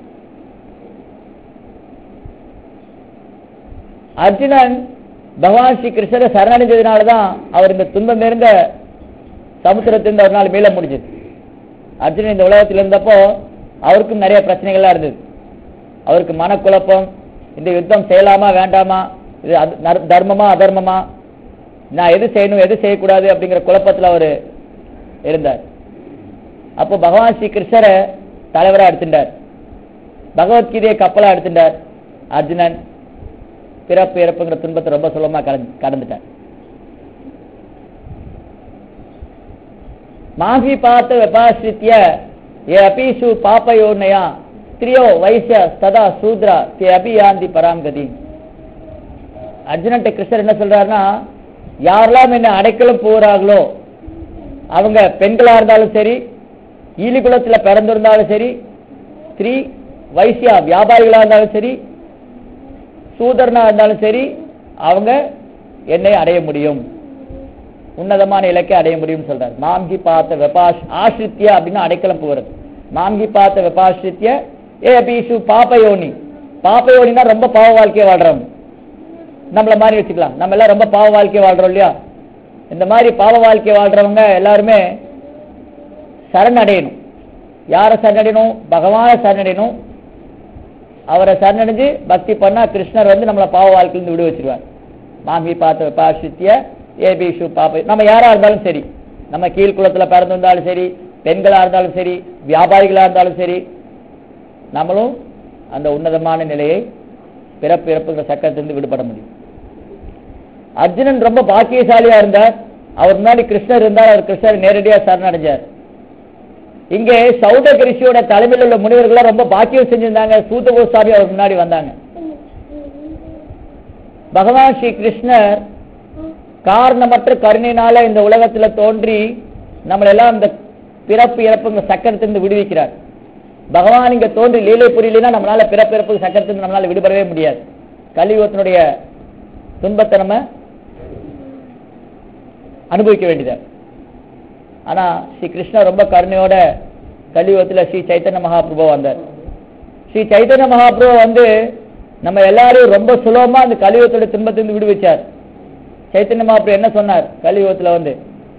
அர்ஜுனன் பகவான் ஸ்ரீ கிருஷ்ணரை சரணடைஞ்சதுனால தான் அவர் இந்த துன்பம் நிறைந்த சமுத்திரத்திலிருந்து ஒரு நாள் மீள முடிஞ்சது அர்ஜுனன் இந்த உலகத்தில் இருந்தப்போ அவருக்கும் நிறைய பிரச்சனைகள்லாம் இருந்தது அவருக்கு மனக்குழப்பம் இந்த யுத்தம் செய்யலாமா வேண்டாமா இது அது- நர்- தர்மமா அதர்மமா நான் எது செய்யணும் எது செய்யக்கூடாது அப்படிங்கிற குழப்பத்தில் அவர் இருந்தார் அப்போ பகவான் ஸ்ரீ கிருஷ்ணரை தலைவராக எடுத்துட்டார் பகவத்கீதையை கப்பலா எடுத்துட்டார் அர்ஜுனன் பிறப்பு இறப்புங்கிற துன்பத்தை ரொம்ப சுலபமா கடந்து கடந்துட்டார் மாகி பார்த்த வெபாசித்ய ஏ அபீஷு பாப்பயோன்னயா ஸ்திரியோ வைசிய சதா சூத்ரா தே அபியாந்தி பராங்கதி அர்ஜுனன்ட்ட கிருஷ்ணர் என்ன சொல்றாருன்னா யாரெல்லாம் என்ன அடைக்கலம் போகிறார்களோ அவங்க பெண்களா இருந்தாலும் சரி ஈலிகுலத்துல பிறந்திருந்தாலும் சரி ஸ்திரீ வைசியா வியாபாரிகளா இருந்தாலும் சரி சூதரனா இருந்தாலும் சரி அவங்க என்னை அடைய முடியும் உன்னதமான இலக்கை அடைய முடியும் சொல்றார் மாம்கி பார்த்த வெபாஷ் ஆசிரித்ய அப்படின்னா அடைக்கலம் போகிறது மாம்கி பார்த்த வெபாசிரித்ய ஏ பீஷு பாப்பயோனி பாப்பயோனினா ரொம்ப பாவ வாழ்க்கையை வாழ்றவங்க நம்மள மாதிரி வச்சுக்கலாம் நம்ம எல்லாம் ரொம்ப பாவ வாழ்க்கை வாழ்றோம் இல்லையா இந்த மாதிரி பாவ வாழ்க்கை வாழ்றவங்க எல்லாருமே சரணடையணும் யாரை சரணடையணும் பகவானை சரணடையணும் அவரை சரணடைஞ்சு பக்தி பண்ணா கிருஷ்ணர் வந்து நம்மளை பாவ வாழ்க்கையிலிருந்து விடு வச்சிருவார் மாமி பார்த்த பாஷித்ய ஏபிஷு பாப்ப நம்ம யாரா இருந்தாலும் சரி நம்ம கீழ்குளத்துல பிறந்திருந்தாலும் சரி பெண்களா இருந்தாலும் சரி வியாபாரிகளா இருந்தாலும் சரி நம்மளும் அந்த உன்னதமான நிலையை பிறப்பு இறப்புங்கிற சக்கரத்திலிருந்து விடுபட முடியும் அர்ஜுனன் ரொம்ப பாக்கியசாலியா இருந்தார் அவர் முன்னாடி கிருஷ்ணர் இருந்தார் அவர் கிருஷ்ணர் நேரடியா சரணடைஞ்சார் இங்கே சௌடக ரிஷியோட தலைமையில் உள்ள முனிவர்கள் ரொம்ப பாக்கியம் செஞ்சிருந்தாங்க சூத கோஸ்வாமி அவர் முன்னாடி வந்தாங்க பகவான் ஸ்ரீ கிருஷ்ணர் காரணமற்ற கருணையினால இந்த உலகத்துல தோன்றி நம்மளை எல்லாம் இந்த பிறப்பு இறப்புங்க சக்கரத்திலிருந்து விடுவிக்கிறார் பகவான் இங்க தோன்றி லீலை புரியலைன்னா நம்மளால பிறப்பு இறப்பு சக்கரத்திலிருந்து நம்மளால விடுபடவே முடியாது கலியுகத்தினுடைய துன்பத்தை நம்ம அனுபவிக்க வேண்டியது ஆனா ஸ்ரீ கிருஷ்ணர் ரொம்ப கருணையோட கலியுகத்துல ஸ்ரீ சைத்தன்ய மகாபிரபு வந்தார் ஸ்ரீ சைத்தன்ய மகாபிரபு வந்து நம்ம எல்லாரையும் ரொம்ப சுலபமா அந்த கலியுகத்தோட துன்பத்திலிருந்து விடுவிச்சார் சைத்தன்ய மகாபிரபு என்ன சொன்னார் கலியுகத்துல வந்து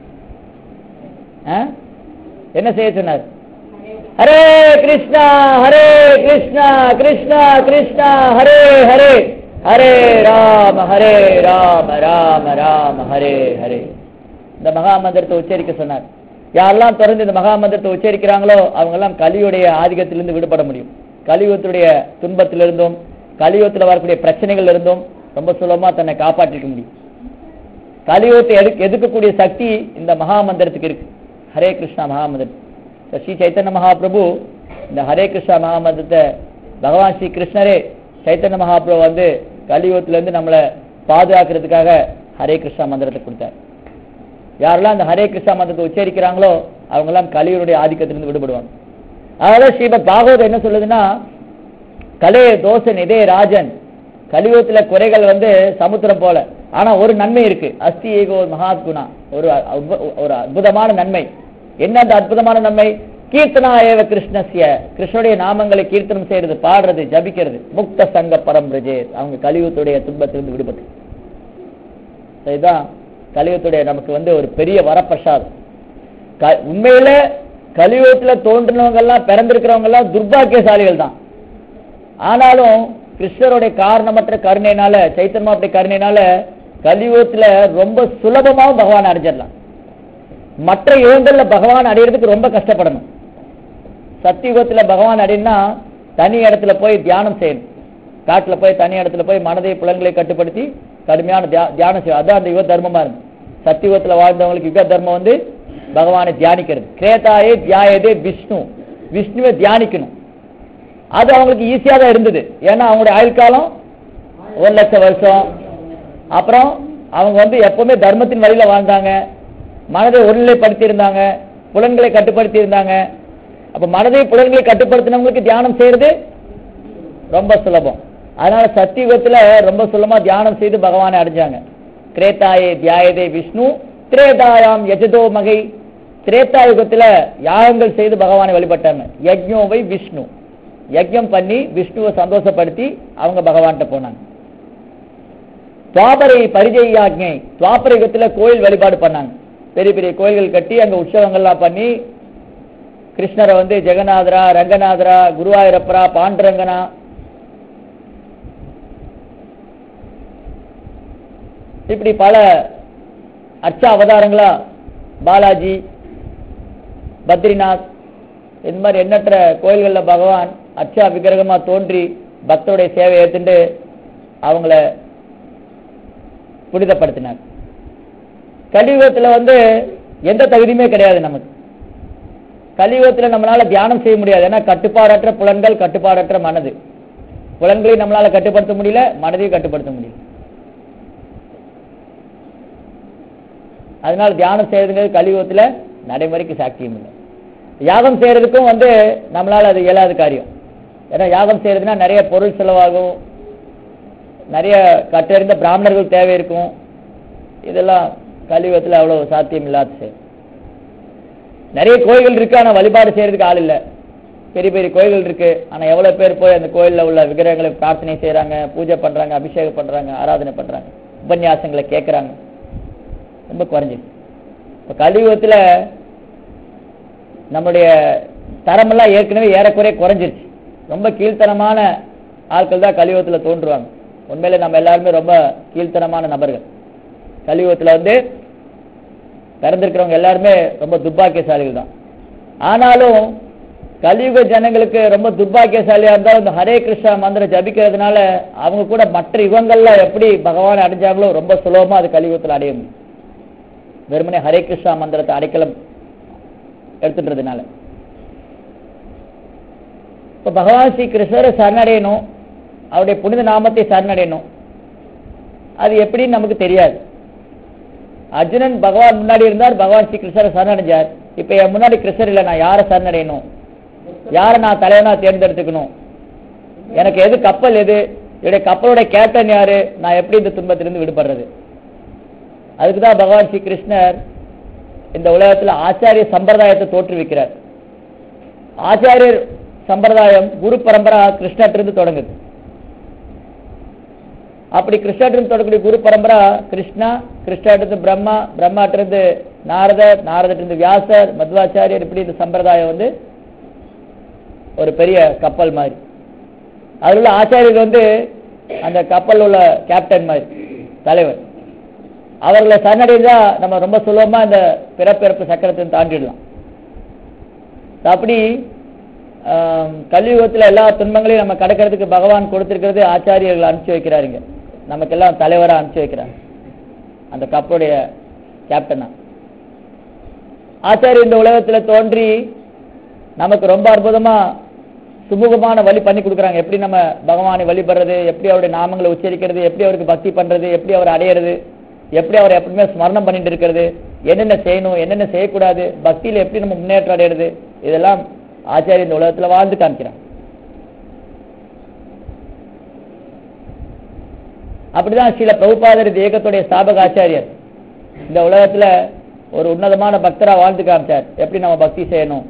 ஆ? என்ன செய்ய சொன்னார் ஹரே கிருஷ்ணா ஹரே கிருஷ்ணா கிருஷ்ணா கிருஷ்ணா ஹரே ஹரே ஹரே ராம ஹரே ராம ராம ராம ஹரே ஹரே இந்த மகா மந்திரத்தை உச்சரிக்க சொன்னார் யாரெல்லாம் தொடர்ந்து இந்த மகா மந்திரத்தை உச்சரிக்கிறாங்களோ அவங்க எல்லாம் கலியுடைய ஆதிக்கத்திலிருந்து விடுபட முடியும் கலியுகத்துடைய துன்பத்திலிருந்தும் கலியுகத்தில் வரக்கூடிய பிரச்சனைகள் இருந்தும் ரொம்ப சுலபமா தன்னை காப்பாற்றிக்க முடியும் கலியுகத்தை எடு எதுக்கக்கூடிய சக்தி இந்த மகா மந்திரத்துக்கு இருக்கு ஹரே கிருஷ்ணா மகா மந்திரம் இந்த ஸ்ரீ சைத்தன்ய மகாபிரபு இந்த ஹரே கிருஷ்ணா மகா மந்திரத்தை பகவான் ஸ்ரீ கிருஷ்ணரே சைத்தன்ய மகாபிரபு வந்து கலியுகத்திலிருந்து நம்மளை பாதுகாக்கிறதுக்காக ஹரே கிருஷ்ணா மந்திரத்தை கொடுத்தார் யாரெல்லாம் அந்த ஹரே கிருஷ்ணா மந்திரத்தை உச்சரிக்கிறாங்களோ அவங்க எல்லாம் கலியுடைய ஆதிக்கத்திலிருந்து விடுபடுவாங்க அதனால ஸ்ரீமத் பாகவதம் என்ன சொல்லுதுன்னா கலே தோசன் இதே ராஜன் கலியுகத்துல குறைகள் வந்து சமுத்திரம் போல ஆனா ஒரு நன்மை இருக்கு அஸ்தி ஏகோ மகாத்குணா ஒரு அற்பு- ஒரு அற்புதமான நன்மை என்ன அந்த அற்புதமான நன்மை கீர்த்தனா ஏவ கிருஷ்ணஸ்ய கிருஷ்ணனுடைய நாமங்களை கீர்த்தனம் செய்யறது பாடுறது ஜபிக்கிறது முக்த சங்க பரம்பிரஜே அவங்க கலியுகத்துடைய துன்பத்திலிருந்து விடுபட்டு So இதுதான் கலியுகத்துடைய நமக்கு வந்து ஒரு பெரிய வரப்பிரசாதம் க- உண்மையில கலியுகத்துல தோன்றினவங்க எல்லாம் பிறந்திருக்கிறவங்க எல்லாம் துர்பாக்கியசாலிகள் தான் ஆனாலும் கிருஷ்ணருடைய காரணமற்ற கருணையினால சைத்தன்மாவுடைய கருணையினால கலியுகத்துல ரொம்ப சுலபமாவும் பகவான் அடைஞ்சிடலாம் மற்ற யுகங்கள்ல பகவான் அடையிறதுக்கு ரொம்ப கஷ்டப்படணும் சத்தியுகத்துல பகவான் அடையினா தனி இடத்துல போய் தியானம் செய்யணும் காட்டுல போய் தனி இடத்துல போய் மனதை புலன்களை கட்டுப்படுத்தி கடுமையான தியா- தியானம் செய்வோம் அதான் அந்த யுக தர்மமா இருக்கு சத்தியுகத்துல வாழ்ந்தவங்களுக்கு யுக தர்மம் வந்து பகவானை தியானிக்கிறது கிரேதாயே தியாயதே விஷ்ணு விஷ்ணுவை தியானிக்கணும் அது அவங்களுக்கு ஈஸியா தான் இருந்தது ஏன்னா அவங்களுடைய ஆயுள் காலம் ஒரு லட்சம் வருஷம் அப்புறம் அவங்க வந்து எப்பவுமே தர்மத்தின் வழியில வாழ்ந்தாங்க மனதை ஒருநிலைப்படுத்தி இருந்தாங்க புலன்களை கட்டுப்படுத்தி இருந்தாங்க அப்ப மனதை புலன்களை கட்டுப்படுத்தினவங்களுக்கு தியானம் செய்யறது ரொம்ப சுலபம் அதனால சத்தியுகத்துல ரொம்ப சுலபமா தியானம் செய்து பகவானை அடைஞ்சாங்க கிரேத்தாயே தியாயதே விஷ்ணு திரேதாயாம் யஜதோ மகை திரேதா யுகத்துல யாகங்கள் செய்து பகவானை வழிபட்டாங்க யஜ்ஞோவை விஷ்ணு யஜ்ஞம் பண்ணி விஷ்ணுவை சந்தோஷப்படுத்தி அவங்க பகவான்கிட்ட போனாங்க துவாபரை பரிஜயாக்ஞை துவாபர யுகத்துல கோயில் வழிபாடு பண்ணாங்க பெரிய பெரிய கோயில்கள் கட்டி அங்க உற்சவங்கள்லாம் பண்ணி கிருஷ்ணரை வந்து ஜெகநாதரா ரங்கநாதரா குருவாயூரப்பரா பாண்டுரங்கனா இப்படி பல அர்ச்ச அவதாரங்களா பாலாஜி பத்ரிநாத் இந்த மாதிரி எண்ணற்ற கோயில்கள்ல பகவான் அர்ச்சா விக்கிரகமா தோன்றி பக்தருடைய சேவை ஏத்துண்டு அவங்கள புனிதப்படுத்தினார் கலியுகத்துல வந்து எந்த தகுதியுமே கிடையாது நமக்கு கலியுகத்துல நம்மளால தியானம் செய்ய முடியாது ஏன்னா கட்டுப்பாடற்ற புலன்கள் கட்டுப்பாடற்ற மனது புலன்களையும் நம்மளால கட்டுப்படுத்த முடியல மனதையும் கட்டுப்படுத்த முடியல அதனால தியானம் செய்யறதுங்கிறது கலியுகத்துல நடைமுறைக்கு சாத்தியம் இல்லை யாகம் செய்யறதுக்கும் வந்து நம்மளால அது இயலாத காரியம் ஏன்னா யாகம் செய்யறதுன்னா நிறைய பொருள் செலவாகும் நிறைய கற்றறிந்த பிராமணர்கள் தேவை இருக்கும் இதெல்லாம் கலியுகத்துல அவ்வளவு சாத்தியம் இல்லாத செயல் நிறைய கோயில்கள் இருக்கு ஆனா வழிபாடு செய்யறதுக்கு ஆள் இல்ல பெரிய பெரிய கோயில்கள் இருக்கு ஆனா எவ்வளவு பேர் போய் அந்த கோயில்ல உள்ள விக்கிரகங்களை பிரார்த்தனை செய்யறாங்க பூஜை பண்றாங்க அபிஷேகம் பண்றாங்க ஆராதனை பண்றாங்க உபன்யாசங்களை கேட்கறாங்க ரொம்ப குறைஞ்சிருக்கு இப்ப கலியுகத்துல நம்முடைய தரமெல்லாம் ஏற்கனவே ஏறக்குறைய குறைஞ்சிருச்சு ரொம்ப கீழ்த்தனமான ஆட்கள் தான் கலியுகத்துல தோன்றுவாங்க உண்மையில நம்ம எல்லாருமே ரொம்ப கீழ்த்தனமான நபர்கள் கலியுகத்துல வந்து பிறந்திருக்கிறவங்க எல்லாருமே ரொம்ப துர்பாக்கியசாலிகள் தான் ஆனாலும் கலியுக ஜனங்களுக்கு ரொம்ப துர்பாக்கியசாலியா இருந்தாலும் இந்த ஹரே கிருஷ்ணா மந்திரம் ஜபிக்கிறதுனால அவங்க கூட மற்ற யுகங்கள்ல எப்படி பகவானை அடைஞ்சாங்களோ ரொம்ப சுலபமா அது கலியுகத்துல அடைய முடியும் வெறுமனே ஹரே கிருஷ்ணா மந்திரத்தை அடைக்கலம் எடுத்துன்றதுனால இப்ப பகவான் ஸ்ரீ கிருஷ்ணரை சரணடையணும் அவருடைய புனித நாமத்தை சரணடையணும் அது எப்படின்னு நமக்கு தெரியாது அர்ஜுனன் பகவான் முன்னாடி இருந்தார் பகவான் ஸ்ரீ கிருஷ்ணரை சரணடைஞ்சார் இப்ப என் முன்னாடி கிருஷ்ணர் இல்ல நான் யாரை சரணடையணும் யாரை நான் தலைவனா தேர்ந்தெடுத்துக்கணும் எனக்கு எது கப்பல் எது என்னுடைய கப்பலோட கேப்டன் யாரு நான் எப்படி இந்த துன்பத்திலிருந்து விடுபடுறது அதுக்குதான் பகவான் ஸ்ரீ கிருஷ்ணர் இந்த உலகத்துல ஆச்சாரிய சம்பிரதாயத்தை தோற்றுவிக்கிறார் ஆச்சாரியர் சம்பிரதாயம் குரு பரம்பரா கிருஷ்ணத்திலிருந்து தொடங்குது அப்படி கிருஷ்ணாட்டிருந்து தொடங்கக்கூடிய குரு பரம்பரா கிருஷ்ணா கிருஷ்ணாட்டிருந்து பிரம்மா பிரம்மாட்டிருந்து நாரதர் நாரதத்திலிருந்து வியாசர் மத்வாச்சாரியர் இப்படி இந்த சம்பிரதாயம் வந்து ஒரு பெரிய கப்பல் மாதிரி அதில் உள்ள ஆச்சாரியர் வந்து அந்த கப்பல் உள்ள கேப்டன் மாதிரி தலைவர் அவர்களை சரணடைந்தா நம்ம ரொம்ப சுலபமா இந்த பிறப்பிறப்பு சக்கரத்தை தாண்டிடலாம் அப்படி ஆம், கலியுகத்துல எல்லா துன்பங்களையும் நம்ம கடக்கிறதுக்கு பகவான் கொடுத்திருக்கிறது ஆச்சாரியர்கள் அனுப்பிச்சு வைக்கிறாருங்க நமக்கெல்லாம் தலைவரா அனுப்பிச்சு வைக்கிறாங்க அந்த கப்பலுடைய கேப்டனா ஆச்சாரியர் இந்த உலகத்துல தோன்றி நமக்கு ரொம்ப அற்புதமா சுமூகமான வழி பண்ணி கொடுக்குறாங்க எப்படி நம்ம பகவானை வழிபடுறது எப்படி அவருடைய நாமங்களை உச்சரிக்கிறது எப்படி அவருக்கு பக்தி பண்றது எப்படி அவர் அடையிறது எப்படி அவர் எப்பவுமே ஸ்மரணம் பண்ணிட்டு இருக்கிறது என்னென்ன செய்யணும் என்னென்ன செய்யக்கூடாது பக்தியில எப்படி நம்ம முன்னேற்றம் அடையிறது இதெல்லாம் ஆச்சாரியர் இந்த உலகத்துல வாழ்ந்து காமிக்கிறான் அப்படிதான் சில பிரபுபாதர் இந்த இயக்கத்துடைய ஸ்தாபக ஆச்சாரியர் இந்த உலகத்துல ஒரு உன்னதமான பக்தரா வாழ்ந்து காமிச்சார் எப்படி நம்ம பக்தி செய்யணும்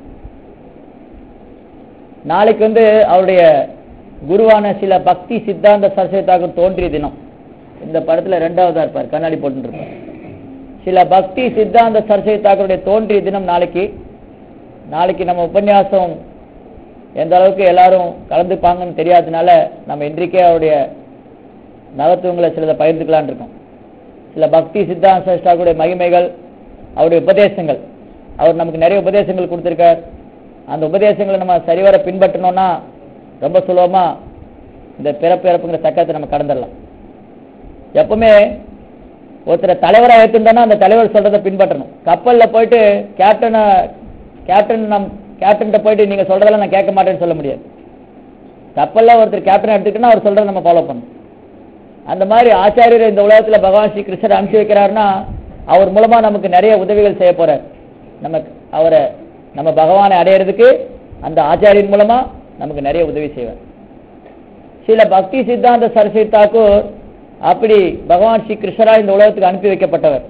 நாளைக்கு வந்து அவருடைய குருவான சில பக்தி சித்தாந்த சரஸ்வதி தாக்கூர் தோன்றிய தினம் இந்த படத்துல ரெண்டாவதா இருப்பார் கண்ணாடி போட்டு இருப்பார் சில பக்தி சித்தாந்த சரஸ்வதி தாக்கூருடைய தோன்றிய தினம் நாளைக்கு நாளைக்கு நம்ம உபன்யாசம் எந்த அளவுக்கு எல்லாரும் கலந்துப்பாங்கன்னு தெரியாததுனால நம்ம இன்றைக்கே அவருடைய நகத்துவங்களை சிலதை பகிர்ந்துக்கலாம்னு இருக்கோம் சில பக்தி சித்தாந்த சரஸ்வதி தாக்கூருடைய மகிமைகள் அவருடைய உபதேசங்கள் அவர் நமக்கு நிறைய உபதேசங்கள் கொடுத்திருக்கார் அந்த உபதேசங்களை நம்ம சரிவர பின்பற்றணும்னா ரொம்ப சுலபமா இந்த பிறப்பு இறப்புங்கிற சக்கரத்தை நம்ம கடந்துடலாம் எப்பவுமே ஒருத்தரை தலைவராக ஏற்றுட்டோன்னா அந்த தலைவர் சொல்றதை பின்பற்றணும் கப்பல்ல போயிட்டு கேப்டனை கேப்டன் நம் கேப்டன்கிட்ட போயிட்டு நீங்க சொல்றதெல்லாம் நான் கேட்க மாட்டேன்னு சொல்ல முடியாது கப்பல்ல ஒருத்தர் கேப்டன் எடுத்துக்கிட்டோன்னா அவர் சொல்றதை நம்ம ஃபாலோ பண்ணணும் அந்த மாதிரி ஆச்சாரியர் இந்த உலகத்துல பகவான் ஸ்ரீ கிருஷ்ணர் அனுப்பிச்சு வைக்கிறாருன்னா அவர் மூலமா நமக்கு நிறைய உதவிகள் செய்ய போறார் நமக்கு அவரை நம்ம பகவானை அடையிறதுக்கு அந்த ஆச்சாரியன் மூலமா நமக்கு நிறைய உதவி செய்வார் சில பக்தி சித்தாந்த சரஸ்வதி தாக்கூர் அப்படி பகவான் ஸ்ரீ கிருஷ்ணரா இந்த உலகத்துக்கு அனுப்பி வைக்கப்பட்டவர்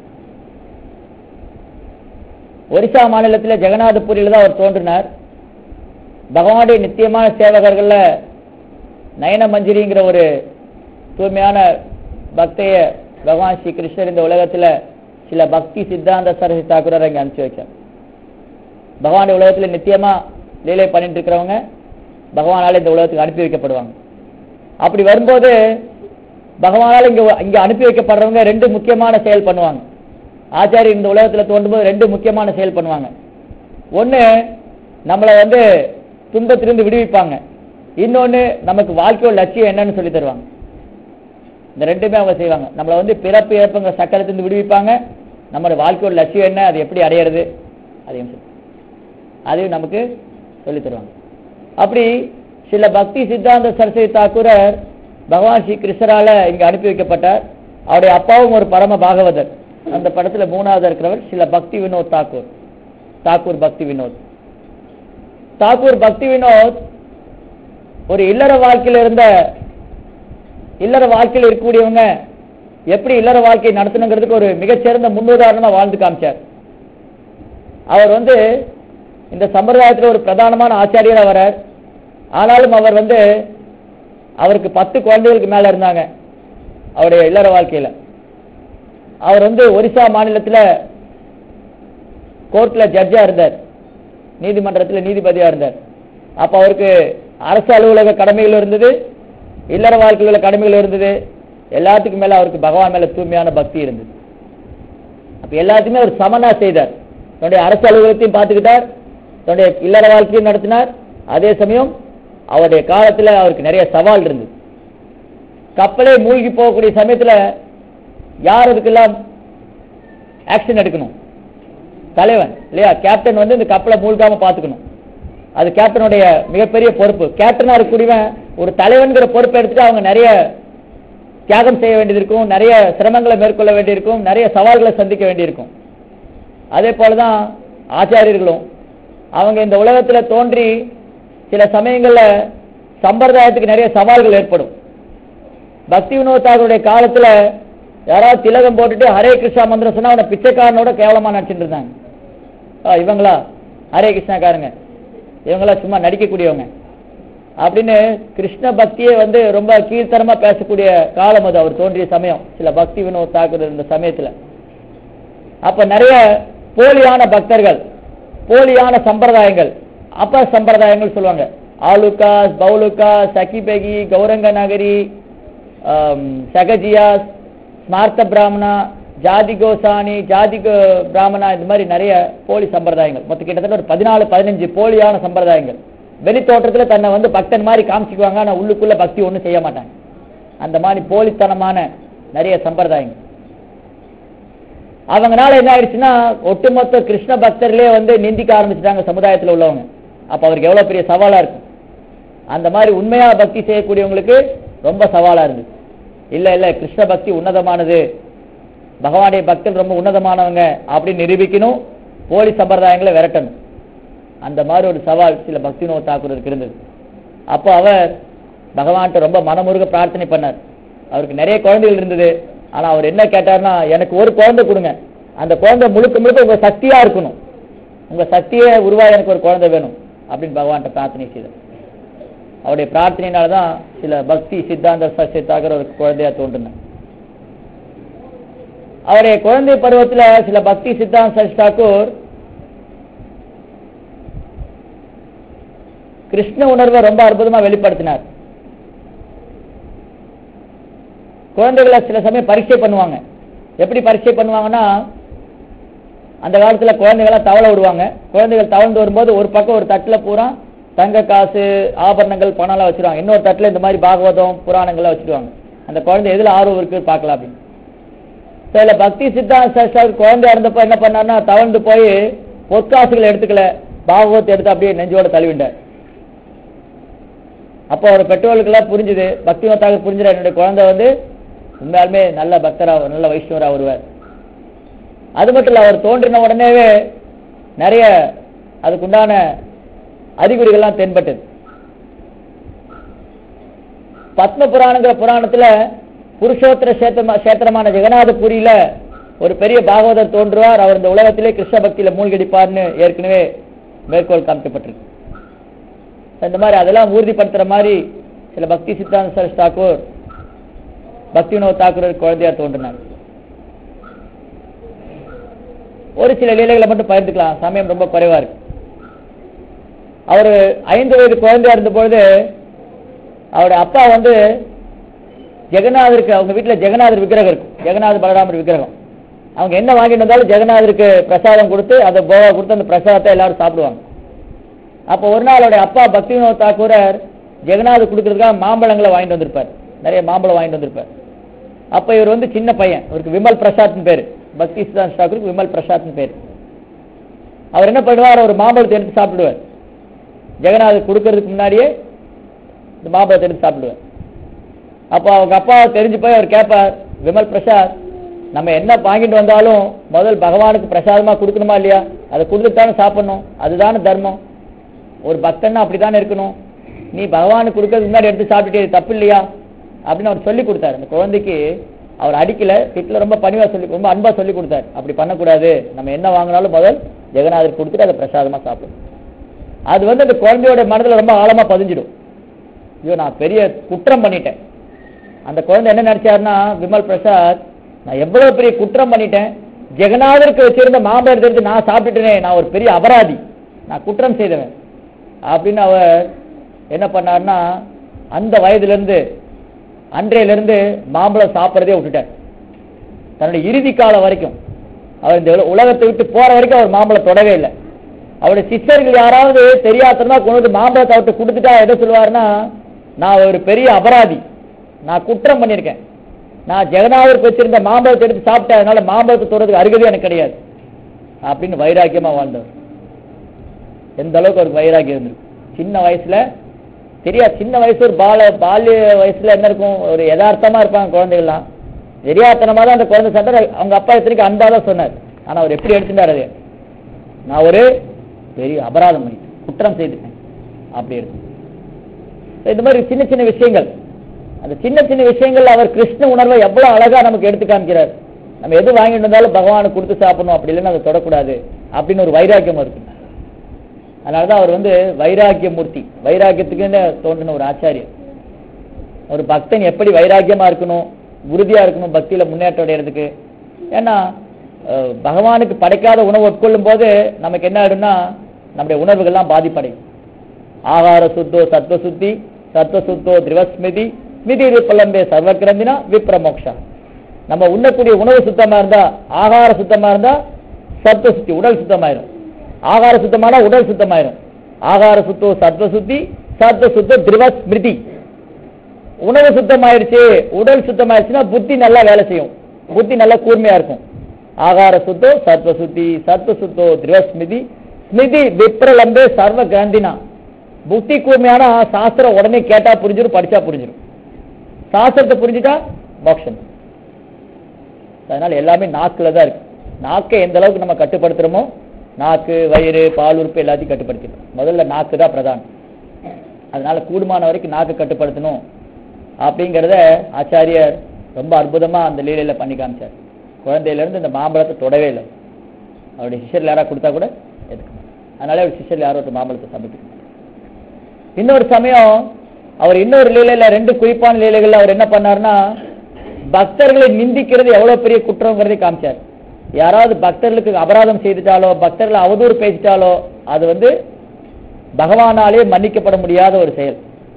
ஒரிசா மாநிலத்தில் ஜெகநாதபுரியில் தான் அவர் தோன்றினார் பகவானுடைய நித்தியமான சேவகர்கள்ல நயன மஞ்சரிங்கிற ஒரு தூய்மையான பக்தைய பகவான் ஸ்ரீ கிருஷ்ணர் இந்த உலகத்துல சில பக்தி சித்தாந்த சரஸ்வதி தாக்குரர் அங்கே அனுப்பிச்சு வச்சார் பகவான் உலகத்துல நித்தியமா லீலை பண்ணிட்டு இருக்கிறவங்க பகவானால இந்த உலகத்துக்கு அனுப்பி வைக்கப்படுவாங்க அப்படி வரும்போது பகவானால இங்க இங்க அனுப்பி வைக்கப்படுறவங்க ரெண்டு முக்கியமான செயல் பண்ணுவாங்க ஆச்சாரியர் இந்த உலகத்துல தோன்றும்போது ரெண்டு முக்கியமான செயல் பண்ணுவாங்க ஒண்ணு நம்மளை வந்து துன்பத்திலிருந்து விடுவிப்பாங்க இன்னொன்னு நமக்கு வாழ்க்கையோட லட்சியம் என்னன்னு சொல்லி தருவாங்க இந்த ரெண்டுமே அவங்க செய்வாங்க நம்மளை வந்து பிறப்பு இறப்புங்கிற சக்கரத்திலிருந்து விடுவிப்பாங்க நம்மளோட வாழ்க்கையோட லட்சியம் என்ன அது எப்படி அடையிறது அதையும் சொல்லி அதையும் நமக்கு சொல்லி தருவாங்க அப்படி சில பக்தி சித்தாந்த சரஸ்வதி தாக்கூரர் பகவான் ஸ்ரீ கிருஷ்ணரால இங்க அனுப்பி வைக்கப்பட்டார் அவருடைய அப்பாவும் ஒரு பரம பாகவதர் அந்த படத்துல மூணாவது இருக்கிறவர் சில பக்தி வினோத் தாக்கூர் தாக்கூர் பக்தி வினோத் தாக்கூர் பக்தி வினோத் ஒரு இல்லற வாழ்க்கையில இருந்த இல்லற வாழ்க்கையில் இருக்கக்கூடியவங்க எப்படி இல்லற வாழ்க்கையை நடத்தணுங்கிறதுக்கு ஒரு மிகச்சிறந்த முன்னுதாரணமா வாழ்ந்து காமிச்சார் அவர் வந்து இந்த சம்பிரதாயத்தில் ஒரு பிரதானமான ஆச்சாரியராக வரார் ஆனாலும் அவர் வந்து அவருக்கு பத்து குழந்தைகளுக்கு மேல இருந்தாங்க அவருடைய இல்லற வாழ்க்கையில அவர் வந்து ஒரிசா மாநிலத்தில் கோர்ட்ல ஜட்ஜா இருந்தார் நீதிமன்றத்தில் நீதிபதியா இருந்தார் அப்ப அவருக்கு அரசு அலுவலக கடமைகள் இருந்தது இல்லற வாழ்க்கையில் உள்ள கடமைகள் இருந்தது எல்லாத்துக்கும் மேல அவருக்கு பகவான் மேல தூய்மையான பக்தி இருந்தது அப்ப எல்லாத்தையுமே அவர் சமனா செய்தார் தன்னுடைய அரசு அலுவலகத்தையும் பார்த்துக்கிட்டார் தன்னுடைய இல்லற வாழ்க்கையும் நடத்தினார் அதே சமயம் அவருடைய காலத்துல அவருக்கு நிறைய சவால் இருந்தது கப்பலே மூழ்கி போகக்கூடிய சமயத்துல யார் அதுக்கெல்லாம் ஆக்ஷன் எடுக்கணும் தலைவன் இல்லையா கேப்டன் வந்து இந்த கப்பலை மூழ்காம பார்த்துக்கணும் அது கேப்டனுடைய மிகப்பெரிய பொறுப்பு கேப்டனா இருக்கக்கூடியவன் ஒரு தலைவன்கிற பொறுப்பை எடுத்துட்டு அவங்க நிறைய தியாகம் செய்ய வேண்டியது இருக்கும் நிறைய சிரமங்களை மேற்கொள்ள வேண்டியிருக்கும் நிறைய சவால்களை சந்திக்க வேண்டியிருக்கும் அதே போலதான் ஆச்சாரியர்களும் அவங்க இந்த உலகத்துல தோன்றி சில சமயங்கள்ல சம்பிரதாயத்துக்கு நிறைய சவால்கள் ஏற்படும் பக்தி வினோதாவுடைய காலத்துல யாராவது திலகம் போட்டுட்டு ஹரே கிருஷ்ணா மந்திரம் சொன்னா அவனை பிச்சைக்காரனோட கேவலமா நடிச்சிட்டு இருந்தாங்க ஆ, இவங்களா ஹரே கிருஷ்ணாக்காரங்க இவங்களா சும்மா நடிக்கக்கூடியவங்க அப்படின்னு கிருஷ்ண பக்தியே வந்து ரொம்ப கீழ்த்தரமா பேசக்கூடிய காலம் அது அவர் தோன்றிய சமயம் சில பக்தி வினோத் தாக்கூர் இருந்த சமயத்துல அப்ப நிறைய போலியான பக்தர்கள் போலியான சம்பிரதாயங்கள் அப்ப சம்பிரதாயங்கள் சொல்லுவாங்க ஆலுகாஸ் பவுலுகாஸ் சகிபெகி கௌரங்க நகரி ஆம், சகஜியாஸ் ஸ்மார்த்த பிராமணா ஜாதி கோசானி ஜாதி கோ- பிராமணா இந்த மாதிரி நிறைய போலி சம்பிரதாயங்கள் மொத்தம் கிட்டத்தட்ட ஒரு பதினாலு பதினஞ்சு போலியான சம்பிரதாயங்கள் வெளி தோற்றத்துல தன்னை வந்து பக்தன் மாதிரி காமிச்சுக்குவாங்க ஆனா உள்ளுக்குள்ள பக்தி ஒண்ணும் செய்ய மாட்டாங்க அந்த மாதிரி போலித்தனமான நிறைய சம்பிரதாயங்கள் அவங்கனால என்ன ஆயிடுச்சுன்னா ஒட்டுமொத்த கிருஷ்ண பக்தர்களே வந்து நிந்திக்க ஆரம்பிச்சிட்டாங்க சமுதாயத்துல உள்ளவங்க அப்ப அவருக்கு எவ்வளவு பெரிய சவாலா இருக்கும் அந்த மாதிரி உண்மையா பக்தி செய்யக்கூடியவங்களுக்கு ரொம்ப சவாலா இருந்தது இல்ல இல்ல கிருஷ்ண பக்தி உன்னதமானது பகவானுடைய பக்தர்கள் ரொம்ப உன்னதமானவங்க அப்படின்னு நிரூபிக்கணும் போலி சம்பிரதாயங்களை விரட்டணும் அந்த மாதிரி ஒரு சவால் சில பக்தி நோ தாக்கூருக்கு இருந்தது அப்போ அவர் பகவான்கிட்ட ரொம்ப மனமுருக பிரார்த்தனை பண்ணார் அவருக்கு நிறைய குழந்தைகள் இருந்தது ஆனா அவர் என்ன கேட்டார்னா எனக்கு ஒரு குழந்தை கொடுங்க அந்த குழந்தை முழுக்க முழுக்க உங்க சக்தியா இருக்கணும் உங்க சக்தியே உருவா எனக்கு ஒரு குழந்தை வேணும் அப்படின்னு பகவான்கிட்ட பிரார்த்தனை செய்தார் அவருடைய பிரார்த்தனையினால தான் சில பக்தி சித்தாந்த சசி தாகர் ஒரு குழந்தையா தோன்றினார் அவருடைய குழந்தை பருவத்துல சில பக்தி சித்தாந்த சசி தாக்கூர் கிருஷ்ண உணர்வை ரொம்ப அற்புதமா வெளிப்படுத்தினார் குழந்தைகளை சில சமயம் பரீட்சை பண்ணுவாங்க எப்படி பரீட்சை பண்ணுவாங்கன்னா அந்த காலத்துல குழந்தைகளை தவள விடுவாங்க குழந்தைகள் தவழ்ந்து வரும்போது ஒரு பக்கம் ஒரு தட்டுல பூரா தங்க காசு ஆபரணங்கள் பணம்லாம் வச்சிருவாங்க இன்னொரு தட்டுல இந்த மாதிரி பாகவதம் புராணங்கள்லாம் வச்சிருவாங்க அந்த குழந்தை எதுல ஆர்வம் இருக்கு பார்க்கலாம் அப்படின்னு சில பக்தி சித்தாந்த சாஸ்திரம் குழந்தையா இருந்தப்போ என்ன பண்ணாருன்னா தவழ்ந்து போய் பொற்காசுகளை எடுத்துக்கல பாகவத்தை எடுத்து அப்படியே நெஞ்சோட தழுவிண்டார் அப்போ அவர் பெற்றோர்களுக்கெல்லாம் புரிஞ்சுது பக்தி மத்தாக புரிஞ்சுது என்னுடைய குழந்தை வந்து உண்மையாலுமே நல்ல பக்தரா நல்ல வைஷ்ணவரா வருவார் அது மட்டும் இல்ல அவர் தோன்றின உடனேவே நிறைய அதுக்குண்டான அறிகுறிகள்லாம் தென்பட்டது பத்ம புராணங்கிற புராணத்துல புருஷோத்தர சேத்திரமா சேத்திரமான ஜெகநாதபுரியில ஒரு பெரிய பாகவதர் தோன்றுவார் அவர் இந்த உலகத்திலே கிருஷ்ண பக்தியில மூழ்கடிப்பார்னு ஏற்கனவே மேற்கோள் காமிக்கப்பட்டிருக்கு இந்த மாதிரி அதெல்லாம் உறுதிப்படுத்துற மாதிரி சில பக்தி சித்தாந்த சரஸ் தாக்கூர் பக்தி வினோத் தாக்கூர் குழந்தையா தோன்றினார் ஒரு சில லீலைகளை மட்டும் பகிர்ந்துக்கலாம் சமயம் ரொம்ப குறைவா இருக்கு அவர் ஐந்து வயது குழந்தையா இருந்த பொழுது அவருடைய அப்பா வந்து ஜெகநாதருக்கு அவங்க வீட்டுல ஜெகநாதர் விக்கிரகம் இருக்கும் ஜெகநாத பலராமர் விக்கிரகம் அவங்க என்ன வாங்கிட்டு வந்தாலும் ஜெகநாதருக்கு பிரசாதம் கொடுத்து அதை போவா கொடுத்து அந்த பிரசாதத்தை எல்லாரும் சாப்பிடுவாங்க அப்போ ஒரு நாள் அவருடைய அப்பா பக்தி வினோத் தாக்கூரர் ஜெகநாத் கொடுக்கறதுக்காக மாம்பழங்களை வாங்கிட்டு வந்திருப்பார் நிறைய மாம்பழம் வாங்கிட்டு வந்திருப்பார் அப்ப இவர் வந்து சின்ன பையன் இவருக்கு விமல் பிரசாத்னு பேரு பக்தி சித்தாந்த் தாக்கூருக்கு விமல் பிரசாத்னு பேரு அவர் என்ன பண்ணுவார் ஒரு மாம்பழத்தை எடுத்து சாப்பிடுவார் ஜெகநாத் கொடுக்கறதுக்கு முன்னாடியே இந்த மாம்பழத்தை எடுத்து சாப்பிடுவார் அப்போ அவங்க அப்பா தெரிஞ்சு போய் அவர் கேட்பார் விமல் பிரசாத் நம்ம என்ன வாங்கிட்டு வந்தாலும் முதல் பகவானுக்கு பிரசாதமா கொடுக்கணுமா இல்லையா அதை கொடுத்துட்டு தானே சாப்பிடணும் அதுதானே தர்மம் ஒரு பக்தன்னா அப்படித்தானே இருக்கணும் நீ பகவானுக்கு கொடுக்கறதுக்கு முன்னாடி எடுத்து சாப்பிட்டுட்டே தப்பு இல்லையா அப்படின்னு அவர் சொல்லி கொடுத்தாரு அந்த குழந்தைக்கு அவர் அடிக்கல வீட்டுல ரொம்ப பணிவா சொல்லி ரொம்ப அன்பா சொல்லி கொடுத்தாரு அப்படி பண்ணக்கூடாது நம்ம என்ன வாங்கினாலும் முதல் ஜெகநாதர் கொடுத்துட்டு அதை பிரசாதமா சாப்பிடணும் அது வந்து அந்த குழந்தையோட மனதுல ரொம்ப ஆழமா பதிஞ்சிடும் ஐயோ நான் பெரிய குற்றம் பண்ணிட்டேன் அந்த குழந்தை என்ன நினைச்சாருன்னா விமல் பிரசாத் நான் எவ்வளவு பெரிய குற்றம் பண்ணிட்டேன் ஜெகநாதருக்கு வச்சிருந்த மாம்பழத்தை எடுத்து நான் சாப்பிட்டுட்டேனே நான் ஒரு பெரிய அபராதி நான் குற்றம் செய்தவன் அப்படின்னு அவர் என்ன பண்ணாருன்னா அந்த வயதுல இருந்து அன்றையில இருந்து மாம்பழம் சாப்பிட்றதே விட்டுட்டார் தன்னுடைய இறுதி காலம் வரைக்கும் அவர் இந்த உல- உலகத்தை விட்டு போற வரைக்கும் அவர் மாம்பழம் தொடவே இல்லை அவருடைய சிஷ்யர்கள் யாராவது தெரியாதனா கொண்டு வந்து மாம்பழத்தை அவர்கிட்ட கொடுத்துட்டா என்ன சொல்லுவாருன்னா நான் ஒரு பெரிய அபராதி நான் குற்றம் பண்ணியிருக்கேன் நான் ஜெகநாதருக்கு வச்சிருந்த மாம்பழத்தை எடுத்து சாப்பிட்டேன் அதனால மாம்பழத்தை தொடுறதுக்கு அருகதே எனக்கு கிடையாது அப்படின்னு வைராக்கியமா வாழ்ந்தவர் எந்த அளவுக்கு அவருக்கு வைராக்கியம் இருந்திருக்கு சின்ன வயசுல தெரியாது சின்ன வயசு ஒரு பால பால்ய வயசுல என்ன இருக்கும் ஒரு யதார்த்தமா இருப்பாங்க குழந்தைகள்லாம் தெரியாதனமா தான் அந்த குழந்தை சாப்பிட்டா அவங்க அப்பா எத்தனைக்கு அன்பா தான் சொன்னார் ஆனா அவர் எப்படி எடுத்துட்டார் அது நான் ஒரு பெரிய அபராதம் பண்ணிட்டேன் குற்றம் செய்துட்டேன் அப்படி இருக்கு இந்த மாதிரி சின்ன சின்ன விஷயங்கள் அந்த சின்ன சின்ன விஷயங்கள் அவர் கிருஷ்ண உணர்வை எவ்வளவு அழகா நமக்கு எடுத்து காமிக்கிறார் நம்ம எது வாங்கிட்டு வந்தாலும் பகவானுக்கு கொடுத்து சாப்பிடணும் அப்படி இல்லைன்னா அதை தொடக்கூடாது அப்படின்னு ஒரு வைராக்கியம் இருக்கு அதனாலதான் அவர் வந்து வைராக்கிய மூர்த்தி வைராக்கியத்துக்குன்னு தோன்றின ஒரு ஆச்சாரியர் ஒரு பக்தன் எப்படி வைராக்கியமா இருக்கணும் உறுதியா இருக்கணும் பக்தியில முன்னேற்றம் அடைகிறதுக்கு ஏன்னா அஹ், பகவானுக்கு படைக்காத உணவு உட்கொள்ளும் போது நமக்கு என்ன ஆயிடும்னா நம்முடைய உணர்வுகள்லாம் பாதிப்படையும் ஆகார சுத்தோ சத்வ சுத்தி சத்வ சுத்தோ திரிவஸ்மிதி மிதி விப்பலம்பே சர்வக்கிரந்தினா விப்ரமோக்ஷா நம்ம உண்ணக்கூடிய உணவு சுத்தமா இருந்தா ஆகார சுத்தமா இருந்தா சத்வ சுத்தி உடல் சுத்தமாயிரும் ஆகார சுத்தமானா உடல் சுத்தமாயிரும் ஆகார சுத்தோ சத்வ சுத்தி சத்வ சுத்தோ திரிவ ஸ்மிருதி உணவு சுத்தமாயிருச்சு உடல் சுத்தமாயிருச்சுன்னா புத்தி நல்லா வேலை செய்யும் புத்தி நல்லா கூர்மையா இருக்கும் ஆகார சுத்தோ சத்வ சுத்தி சத்வ சுத்தோ திரிவ ஸ்மிருதி ஸ்மிருதி விப்ரலம்பே சர்வ கிரந்தினா புத்தி கூர்மையான சாஸ்திரம் உடனே கேட்டா புரிஞ்சிடும் படிச்சா புரிஞ்சிடும் சாஸ்திரத்தை புரிஞ்சுட்டா மோட்சம் அதனால எல்லாமே நாக்குல தான் இருக்கு நாக்கை எந்த அளவுக்கு நம்ம கட்டுப்படுத்துறோமோ நாக்கு வயிறு பால் உறுப்பு எல்லாத்தையும் கட்டுப்படுத்திடும் முதல்ல நாக்கு தான் பிரதானம் அதனால கூடுமான வரைக்கும் நாக்கு கட்டுப்படுத்தணும் அப்படிங்கிறத ஆச்சாரியர் ரொம்ப அற்புதமா அந்த லீலையில பண்ணி காமிச்சார் குழந்தையில இருந்து இந்த மாம்பழத்தை தொடவே இல்லை அவருடைய சிஷ்யர்கள் யாராவது கொடுத்தா கூட எடுக்க மாட்டார். அதனால அவர் சிஷ்யர்கள் யாரும் ஒரு மாம்பழத்தை சமைக்க மாட்டார். இன்னொரு சமயம் அவர் இன்னொரு லீலையில ரெண்டு குறிப்பான லீலைகள்ல அவர் என்ன பண்ணாருன்னா பக்தர்களை நிந்திக்கிறது எவ்வளவு பெரிய குற்றங்கிறதை காமிச்சார் யாராவது பக்தர்களுக்கு அபராதம் செய்துட்டாலோ பக்தர்களை அவதூறு பேசிட்டாலோ அது வந்து பகவானாலே மன்னிக்கப்பட முடியாத ஒரு செயல்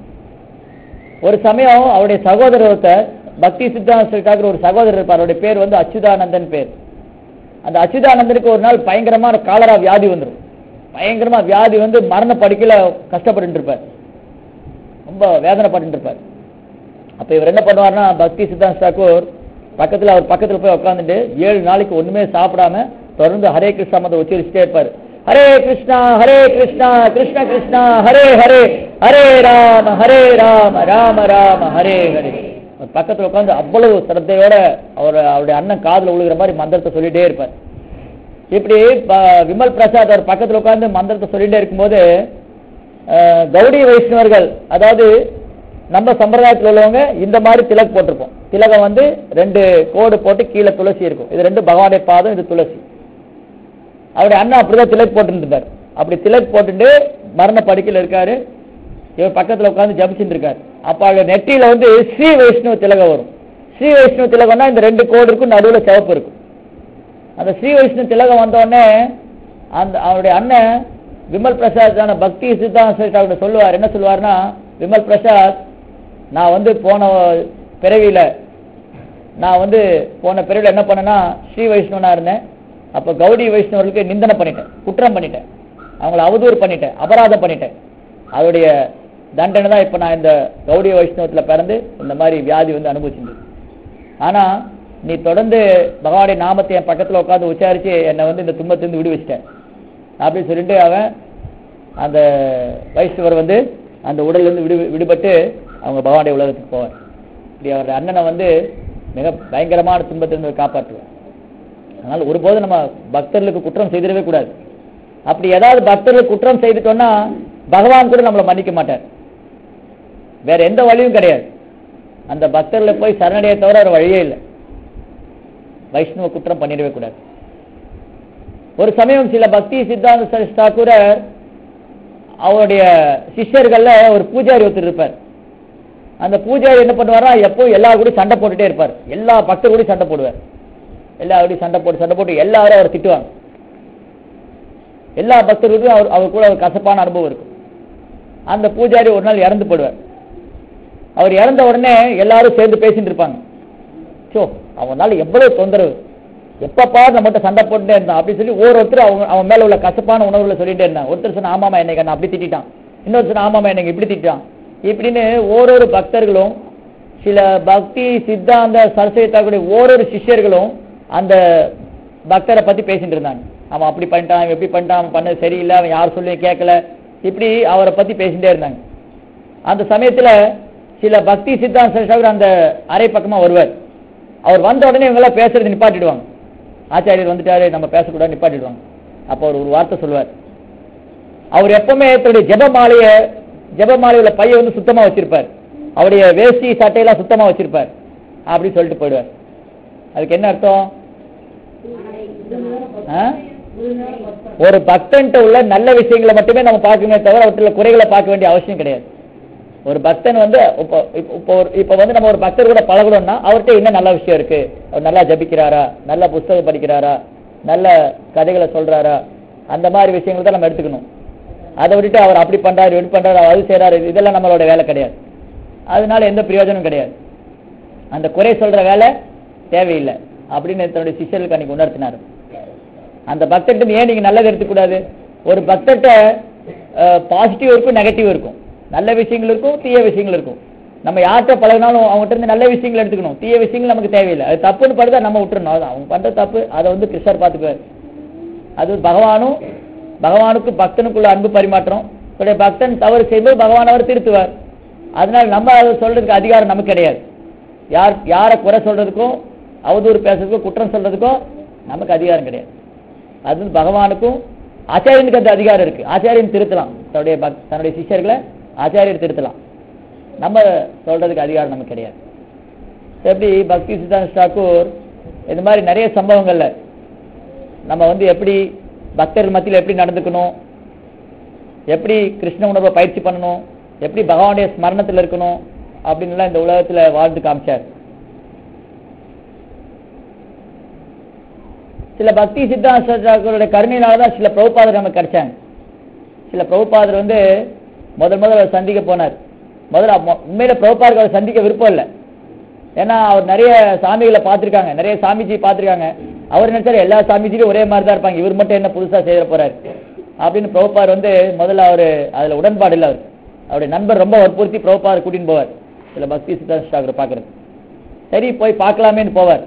ஒரு சமயம் அவருடைய சகோதரர் ஒருத்தர் பக்தி சித்தாந்த ஒரு சகோதரர் இருப்பார் அவருடைய பேர் வந்து அச்சுதானந்தன் பேர் அந்த அச்சுதானந்தனுக்கு ஒரு நாள் பயங்கரமான காலரா வியாதி வந்துடும் பயங்கரமா வியாதி வந்து மரண படுக்கையில கஷ்டப்பட்டு இருப்பார் ரொம்ப வேதனைப்பட்டு இருப்பார் அப்ப இவர் என்ன பண்ணுவார்னா பக்தி சித்தாந்த் தாக்கூர் பக்கத்துல அவர் பக்கத்துல போய் உட்காந்துட்டு ஏழு நாளைக்கு ஒண்ணுமே சாப்பிடாம தொடர்ந்து ஹரே கிருஷ்ணா மதம் உச்சரிச்சுட்டே இருப்பாரு ஹரே கிருஷ்ணா ஹரே கிருஷ்ணா கிருஷ்ண கிருஷ்ணா ஹரே ஹரே ஹரே ராம ஹரே ராம ராம ராம ஹரே ஹரே அவர் பக்கத்துல உட்காந்து அவ்வளவு சிரத்தையோட அவர் அவருடைய அண்ணன் காதுல விழுகிற மாதிரி மந்திரத்தை சொல்லிட்டே இருப்பார் இப்படி ப- விமல் பிரசாத் அவர் பக்கத்துல உட்கார்ந்து மந்திரத்தை சொல்லிட்டே இருக்கும்போது அஹ், கௌடி வைஷ்ணவர்கள் அதாவது நம்ம சம்பிரதாயத்தில் உள்ளவங்க இந்த மாதிரி திலக் போட்டிருப்போம் திலகம் வந்து ரெண்டு கோடு போட்டு கீழே துளசி இருக்கும் இது ரெண்டு பகவானுடைய பாதம் இது துளசி அவருடைய அண்ணன் அப்படிதான் திலக் போட்டுட்டு இருந்தார் அப்படி திலக் போட்டுட்டு மரண படுக்கையில் இருக்காரு இவர் பக்கத்துல உட்கார்ந்து ஜபிச்சுட்டு இருக்காரு அப்ப அவங்க நெற்றியில வந்து ஸ்ரீ வைஷ்ணவ திலகம் வரும் ஸ்ரீ வைஷ்ணவ திலகம்னா இந்த ரெண்டு கோடு இருக்கும் நடுவுல சிவப்பு இருக்கும் அந்த ஸ்ரீ வைஷ்ணவ திலகம் வந்த உடனே அந்த அவருடைய அண்ணன் விமல் பிரசாத் தான பக்தி சித்தாந்த அவர்கிட்ட சொல்லுவார் என்ன சொல்லுவார்னா விமல் பிரசாத் நான் வந்து போன பிறவியில நான் வந்து போன பிறவில என்ன பண்ணேன்னா ஸ்ரீ வைஷ்ணவனா இருந்தேன் அப்ப கௌடி வைஷ்ணவர்களுக்கு நிந்தனை பண்ணிட்டேன் குற்றம் பண்ணிட்டேன் அவங்கள அவதூறு பண்ணிட்டேன் அபராதம் பண்ணிட்டேன் அதோடைய தண்டனை தான் இப்ப நான் இந்த கௌடி வைஷ்ணவத்துல பிறந்து இந்த மாதிரி வியாதி வந்து அனுபவிச்சுட்டு ஆனா நீ தொடர்ந்து பகவானுடைய நாமத்தை என் பக்கத்துல உட்கார்ந்து உச்சாரிச்சு என்னை வந்து இந்த துன்பத்திலிருந்து விடுவிச்சிட்டேன் அப்படின்னு சொல்லிட்டு அவன் அந்த வைஷ்ணவர் வந்து அந்த உடல்ல இருந்து விடு விடுபட்டு அவங்க பகவானுடைய உலகத்துக்கு போவார் இப்படி அவருடைய அண்ணனை வந்து மிக பயங்கரமான துன்பத்திலிருந்து காப்பாற்றுவார் அதனால ஒருபோதும் நம்ம பக்தர்களுக்கு குற்றம் செய்திடவே கூடாது அப்படி ஏதாவது பக்தர்கள் குற்றம் செய்துட்டோம்னா பகவான் கூட நம்மளை மன்னிக்க மாட்டார் வேற எந்த வழியும் கிடையாது அந்த பக்தர்களை போய் சரணடைய தவிர ஒரு வழியே இல்லை வைஷ்ணவ குற்றம் பண்ணிடவே கூடாது ஒரு சமயம் சில பக்தி சித்தாந்த சரஸ்வதி தாக்கூரர் அவருடைய சிஷ்யர்கள்ல ஒரு பூஜாரி ஒருத்தர் இருப்பார் அந்த பூஜாரி என்ன பண்ணுவாரா எப்போ எல்லாரும் கூட சண்டை போட்டுட்டே இருப்பார் எல்லா பக்தர் கூட சண்டை போடுவார் எல்லாரும் சண்டை போட்டு சண்டை போட்டு எல்லாரும் அவர் திட்டுவாங்க எல்லா பக்தர்களுக்கும் அவர் அவர் கூட ஒரு கசப்பான அனுபவம் இருக்கும் அந்த பூஜாரி ஒரு நாள் இறந்து போடுவார் அவர் இறந்த உடனே எல்லாரும் சேர்ந்து பேசிட்டு இருப்பாங்க சோ அவனால எவ்வளவு தொந்தரவு எப்ப பாரு நம்மகிட்ட சண்டை போட்டுட்டே இருந்தான் அப்படின்னு சொல்லி ஒவ்வொருத்தர் அவங்க அவன் மேல உள்ள கசப்பான உணர்வுல சொல்லிட்டே இருந்தான் ஒருத்தர் சொன்ன ஆமாமா என்னை நான் அப்படி திட்டான் இன்னொரு சொன்ன ஆமாமா என்னை இப்படி திட்டான் இப்படின்னு ஓரொரு பக்தர்களும் சில பக்தி சித்தாந்த சரஸ்வதி தாக்குடைய ஓரொரு சிஷ்யர்களும் அந்த பக்தரை பத்தி பேசிட்டு இருந்தாங்க அவன் அப்படி பண்ணிட்டான் இவன் எப்படி பண்ணிட்டான் அவன் பண்ணது சரியில்லை அவன் யார் சொல்லி கேட்கல இப்படி அவரை பத்தி பேசிட்டே இருந்தாங்க அந்த சமயத்துல சில பக்தி சித்தாந்த சரஸ்வதி அந்த அரை பக்கமா வருவார் அவர் வந்த உடனே இவங்க எல்லாம் பேசுறது நிப்பாட்டிடுவாங்க ஆச்சாரியர் வந்துட்டாரு நம்ம பேசக்கூடாது நிப்பாட்டிடுவாங்க அப்போ அவர் ஒரு வார்த்தை சொல்லுவார் அவர் எப்பவுமே தன்னுடைய ஜெபமாலைய ஜெபமாலையுள்ள பைய வந்து சுத்தமா வச்சிருப்பார் அவருடைய வேஷ்டி சட்டையெல்லாம் சுத்தமா வச்சிருப்பார் அப்படி சொல்லிட்டு போயிடுவார் அதுக்கு என்ன அர்த்தம் ஆ? ஒரு பக்தன்ட்ட உள்ள நல்ல விஷயங்களை மட்டுமே நம்ம பார்க்கணுமே தவிர அவற்றுல குறைகளை பார்க்க வேண்டிய அவசியம் கிடையாது ஒரு பக்தன் வந்து இப்போ இப்போ- இப்போ ஒரு- இப்போ வந்து நம்ம ஒரு பக்தர் கூட பழகணும்னா அவர்கிட்ட என்ன நல்ல விஷயம் இருக்கு அவர் நல்லா ஜபிக்கிறாரா நல்ல புஸ்தகம் படிக்கிறாரா நல்ல கதைகளை சொல்றாரா அந்த மாதிரி விஷயங்கள் தான் நம்ம எடுத்துக்கணும் அதை விட்டுட்டு அவர் அப்படி பண்றாரு இப்படி பண்றாரு அவர் அது செய்றாரு இதெல்லாம் நம்மளோட வேலை கிடையாது அதனால எந்த பிரயோஜனம் கிடையாது அந்த குறை சொல்ற வேலை தேவையில்லை அப்படின்னு தன்னுடைய சிஷ்யர்களுக்கு அன்னைக்கு உணர்த்தினார் அந்த பக்தர்கிட்ட ஏன் நீங்க நல்லது எடுத்துக்கூடாது ஒரு பக்தர்கிட்ட பாசிட்டிவ் இருக்கும் நெகட்டிவ் இருக்கும் நல்ல விஷயங்கள் இருக்கும் தீய விஷயங்கள் இருக்கும் நம்ம யார்கிட்ட பழகினாலும் அவங்ககிட்ட இருந்து நல்ல விஷயங்கள் எடுத்துக்கணும் தீய விஷயங்கள் நமக்கு தேவையில்லை அது தப்புன்னு படுதா நம்ம விட்டுறணும் அதான் அவங்க பண்ற தப்பு அதை வந்து கிருஷ்ணர் பார்த்துக்குவார் அது பகவானும் பகவானுக்கு பக்தனுக்குள்ள அன்பு பரிமாற்றம் இவருடைய பக்தன் தவறு செய்யும்போது பகவான் அவர் திருத்துவார் அதனால நம்ம அதை சொல்றதுக்கு அதிகாரம் நமக்கு கிடையாது யார் யாரை குறை சொல்றதுக்கும் அவதூறு பேசுறதுக்கோ குற்றம் சொல்றதுக்கோ நமக்கு அதிகாரம் கிடையாது அது வந்து பகவானுக்கும் ஆச்சாரியனுக்கு அந்த அதிகாரம் இருக்கு ஆச்சாரியன் திருத்தலாம் தன்னுடைய பக் தன்னுடைய சிஷ்யர்களை ஆச்சாரியர் திருத்தலாம் நம்ம சொல்றதுக்கு அதிகாரம் நமக்கு கிடையாது எப்படி பக்தி சித்தாந்த தாக்கூர் இந்த மாதிரி நிறைய சம்பவங்கள்ல நம்ம வந்து எப்படி பக்தர்கள் மத்தியில் எப்படி நடந்துக்கணும் எப்படி கிருஷ்ண உணர்வை பயிற்சி பண்ணணும் எப்படி பகவானுடைய ஸ்மரணத்தில் இருக்கணும் அப்படின்னுலாம் இந்த உலகத்துல வாழ்ந்து காமிச்சார் சில பக்தி சித்தாந்தர்களுடைய கருணையினால தான் சில பிரபுபாதர் நமக்கு கிடைச்சாங்க சில பிரபுபாதர் வந்து முதல் முதல்ல அவர் சந்திக்க போனார் முதல்ல மொ- உண்மையில பிரபுபாதருக்கு அவர் சந்திக்க விருப்பம் இல்லை ஏன்னா அவர் நிறைய சாமிகளை பார்த்திருக்காங்க நிறைய சாமிஜி பார்த்திருக்காங்க அவர் நினைச்சாரு எல்லா சாமிஜியும் ஒரே மாதிரி தான் இருப்பாங்க இவர் மட்டும் என்ன புதுசா செய்ய போறாரு அப்படின்னு பிரபுபார் வந்து முதல்ல அவரு அதுல உடன்பாடு இல்லை அவர் அவருடைய நண்பர் ரொம்ப வற்புறுத்தி பிரபுபார் கூட்டின்னு போவார் சில பக்தி சித்தாந்த சாகரை பார்க்கறது சரி போய் பார்க்கலாமேன்னு போவார்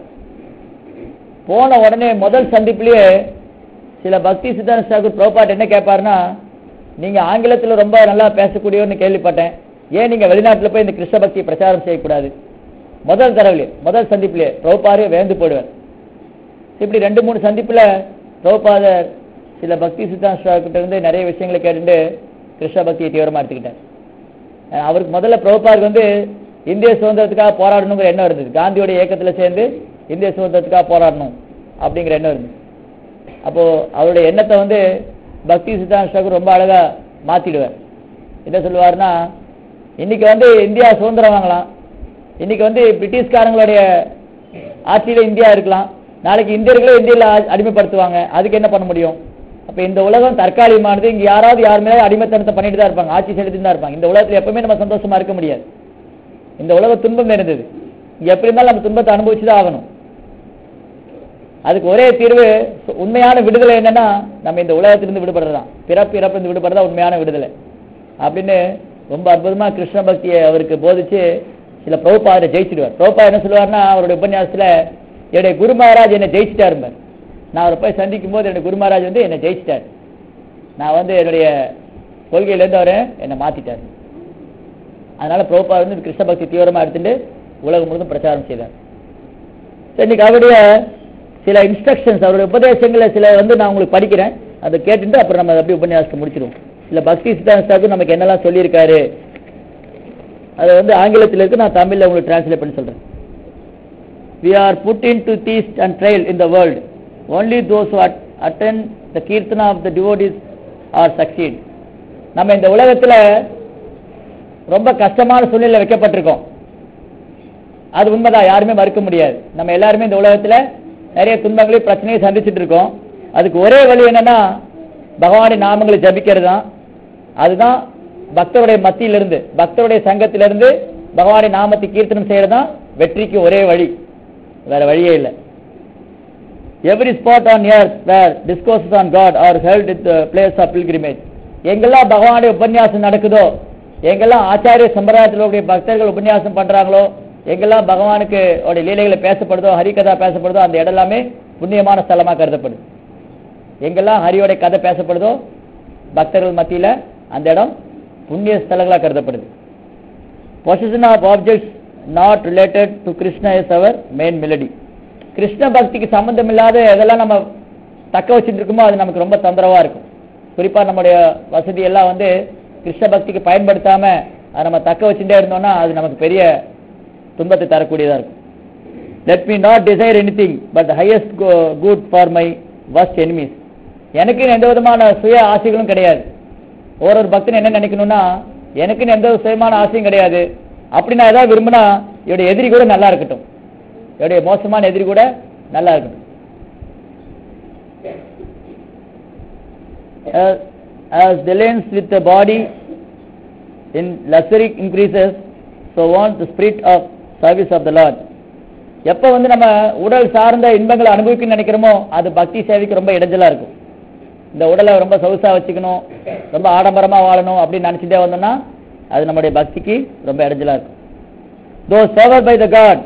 போன உடனே முதல் சந்திப்புலயே சில பக்தி சித்தாந்த சாகர் புரோபாட் என்ன கேட்பாருன்னா நீங்க ஆங்கிலத்துல ரொம்ப நல்லா பேசக்கூடியவர்னு கேள்விப்பட்டேன் ஏன் நீங்க வெளிநாட்டுல போய் இந்த கிருஷ்ண பக்தி பிரச்சாரம் செய்யக்கூடாது முதல் தடவையிலே முதல் சந்திப்பிலே பிரபுபாரே வேந்து போடுவார் இப்படி ரெண்டு மூணு சந்திப்புல பிரபுபாதர் சில பக்தி சித்தாந்த கிட்ட இருந்து நிறைய விஷயங்களை கேட்டுட்டு கிருஷ்ண பக்தியை தீவிரமா எடுத்துக்கிட்டார் அஹ் அவருக்கு முதல்ல பிரபுபாருக்கு வந்து இந்திய சுதந்திரத்துக்காக போராடணுங்கிற எண்ணம் இருந்தது காந்தியோட இயக்கத்துல சேர்ந்து இந்திய சுதந்திரத்துக்காக போராடணும் அப்படிங்கிற எண்ணம் இருந்தது அப்போ அவருடைய எண்ணத்தை வந்து பக்தி சித்தாந்த சாகர் ரொம்ப அழகா மாத்திடுவார் என்ன சொல்லுவாருன்னா இன்னைக்கு வந்து இந்தியா சுதந்திரம் வாங்கலாம் இன்னைக்கு வந்து பிரிட்டிஷ்காரங்களுடைய ஆட்சியில இந்தியா இருக்கலாம் நாளைக்கு இந்தியர்களே இந்தியாவில் ஆ- அடிமைப்படுத்துவாங்க அதுக்கு என்ன பண்ண முடியும் அப்ப இந்த உலகம் தற்காலிகமானது இங்க யாராவது யார் மேலே அடிமைத்தனத்தை பண்ணிட்டு தான் இருப்பாங்க ஆட்சி செலுத்தி தான் இருப்பாங்க இந்த உலகத்துல எப்பவுமே நம்ம சந்தோஷமா இருக்க முடியாது இந்த உலக துன்பம் இருந்தது இங்க எப்படி இருந்தாலும் நம்ம துன்பத்தை அனுபவிச்சு தான் ஆகணும் அதுக்கு ஒரே தீர்வு சு- உண்மையான விடுதலை என்னன்னா நம்ம இந்த உலகத்திலிருந்து விடுபடுறதுதான் பிறப்பு இறப்பிலிருந்து விடுபடுறதா உண்மையான விடுதலை அப்படின்னு ரொம்ப அற்புதமா கிருஷ்ண பக்தியை அவருக்கு போதிச்சு சில பிரபுபாதரை ஜெயிச்சிடுவார் பிரபுபா என்ன சொல்லுவார்னா அவருடைய உபன்யாசத்துல என்னுடைய குரு மகாராஜ் என்னை ஜெயிச்சிட்டார் நான் அவரை போய் சந்திக்கும் போது என்னுடைய குரு மகாராஜ் வந்து என்னை ஜெயிச்சிட்டார் நான் வந்து என்னுடைய கொள்கையிலேருந்து அவரை என்னை மாத்திட்டார் அதனால பிரபுபா வந்து கிருஷ்ண பக்தி தீவிரமா எடுத்துட்டு உலகம் முழுதும் பிரச்சாரம் செய்தார் சரி, இன்னைக்கு அவருடைய சில இன்ஸ்ட்ரக்ஷன்ஸ் அவருடைய உபதேசங்களை சில வந்து நான் உங்களுக்கு படிக்கிறேன் அதை கேட்டுட்டு அப்புறம் நம்ம அப்படியே உபன்யாசத்தை முடிச்சிடுவோம் இல்ல பக்தி சித்தாந்தாக்கு நமக்கு என்னெல்லாம் சொல்லியிருக்காரு அது வந்து ஆங்கிலத்தில் இருக்கு நான் தமிழ்ல உங்களுக்கு டிரான்ஸ்லேட் பண்ணி சொல்றேன் we are put into feast and trial in the world only those who at- attend the kirtana of the devotees are succeed நம்ம இந்த உலகத்துல ரொம்ப கஷ்டமான சூழ்நிலை வைக்கப்பட்டிருக்கோம் அது உண்மைதான் யாருமே மறுக்க முடியாது நம்ம எல்லாருமே இந்த உலகத்துல நிறைய துன்பங்களையும் பிரச்சனையும் சந்திச்சுட்டு இருக்கோம் அதுக்கு ஒரே வழி என்னன்னா பகவானின் நாமங்களை ஜபிக்கிறது தான் அதுதான் பக்தருடைய மத்தியிலிருந்து பக்தருடைய சங்கத்திலிருந்து பகவானின் நாமத்தை கீர்த்தனம் செய்யறது தான் வெற்றிக்கு ஒரே வழி வேற வழியே இல்லை every spot on earth where discourses on God are held at the place of pilgrimage எங்கெல்லாம் பகவானுடைய உபன்யாசம் நடக்குதோ எங்கெல்லாம் ஆச்சாரிய சம்பிரதாயத்தில் உடைய பக்தர்கள் உபன்யாசம் பண்றாங்களோ எங்கெல்லாம் பகவானுக்கு உடைய லீலைகளை பேசப்படுதோ ஹரிகதா பேசப்படுதோ அந்த இடம் எல்லாமே புண்ணியமான ஸ்தலமா கருதப்படுது எங்கெல்லாம் ஹரியோடைய கதை பேசப்படுதோ பக்தர்கள் மத்தியில அந்த இடம் புண்ணிய ஸ்தலங்களா கருதப்படுது position of objects not related to Krishna is our main melody Krishna பக்திக்கு சம்பந்தம் இல்லாத எதெல்லாம் நம்ம தக்க வச்சுட்டு இருக்கோமோ அது நமக்கு ரொம்ப தொந்தரவா இருக்கும் குறிப்பா நம்முடைய வசதி எல்லாம் வந்து கிருஷ்ண பக்திக்கு பயன்படுத்தாம அதை நம்ம தக்க வச்சுட்டே இருந்தோம்னா அது நமக்கு பெரிய துன்பத்தை தரக்கூடியதா இருக்கும் let me not desire anything but highest good for my worst enemies எனக்கு எந்த விதமான சுய ஆசைகளும் கிடையாது ஒரு ஒரு பக்தன் என்ன நினைக்கணும்னா எனக்குன்னு எந்த ஒரு சுயமான ஆசையும் கிடையாது அப்படி நான் ஏதாவது விரும்பினா என்னுடைய எதிரி கூட நல்லா இருக்கட்டும் என்னுடைய மோசமான எதிரி கூட நல்லா இருக்கட்டும் as, as the lens with the body in luxury increases so wants the spirit of service of the Lord எப்ப வந்து நம்ம உடல் சார்ந்த இன்பங்களை அனுபவிக்கணும்னு நினைக்கிறோமோ அது பக்தி சேவைக்கு ரொம்ப இடைஞ்சலா இருக்கும் இந்த உடலை ரொம்ப சொகுசா வச்சுக்கணும் ரொம்ப ஆடம்பரமா வாழணும் அப்படின்னு நினைச்சிட்டே வந்தோம்னா அது நம்முடைய பக்திக்கு ரொம்ப இடைஞ்சலா இருக்கும் though server by the God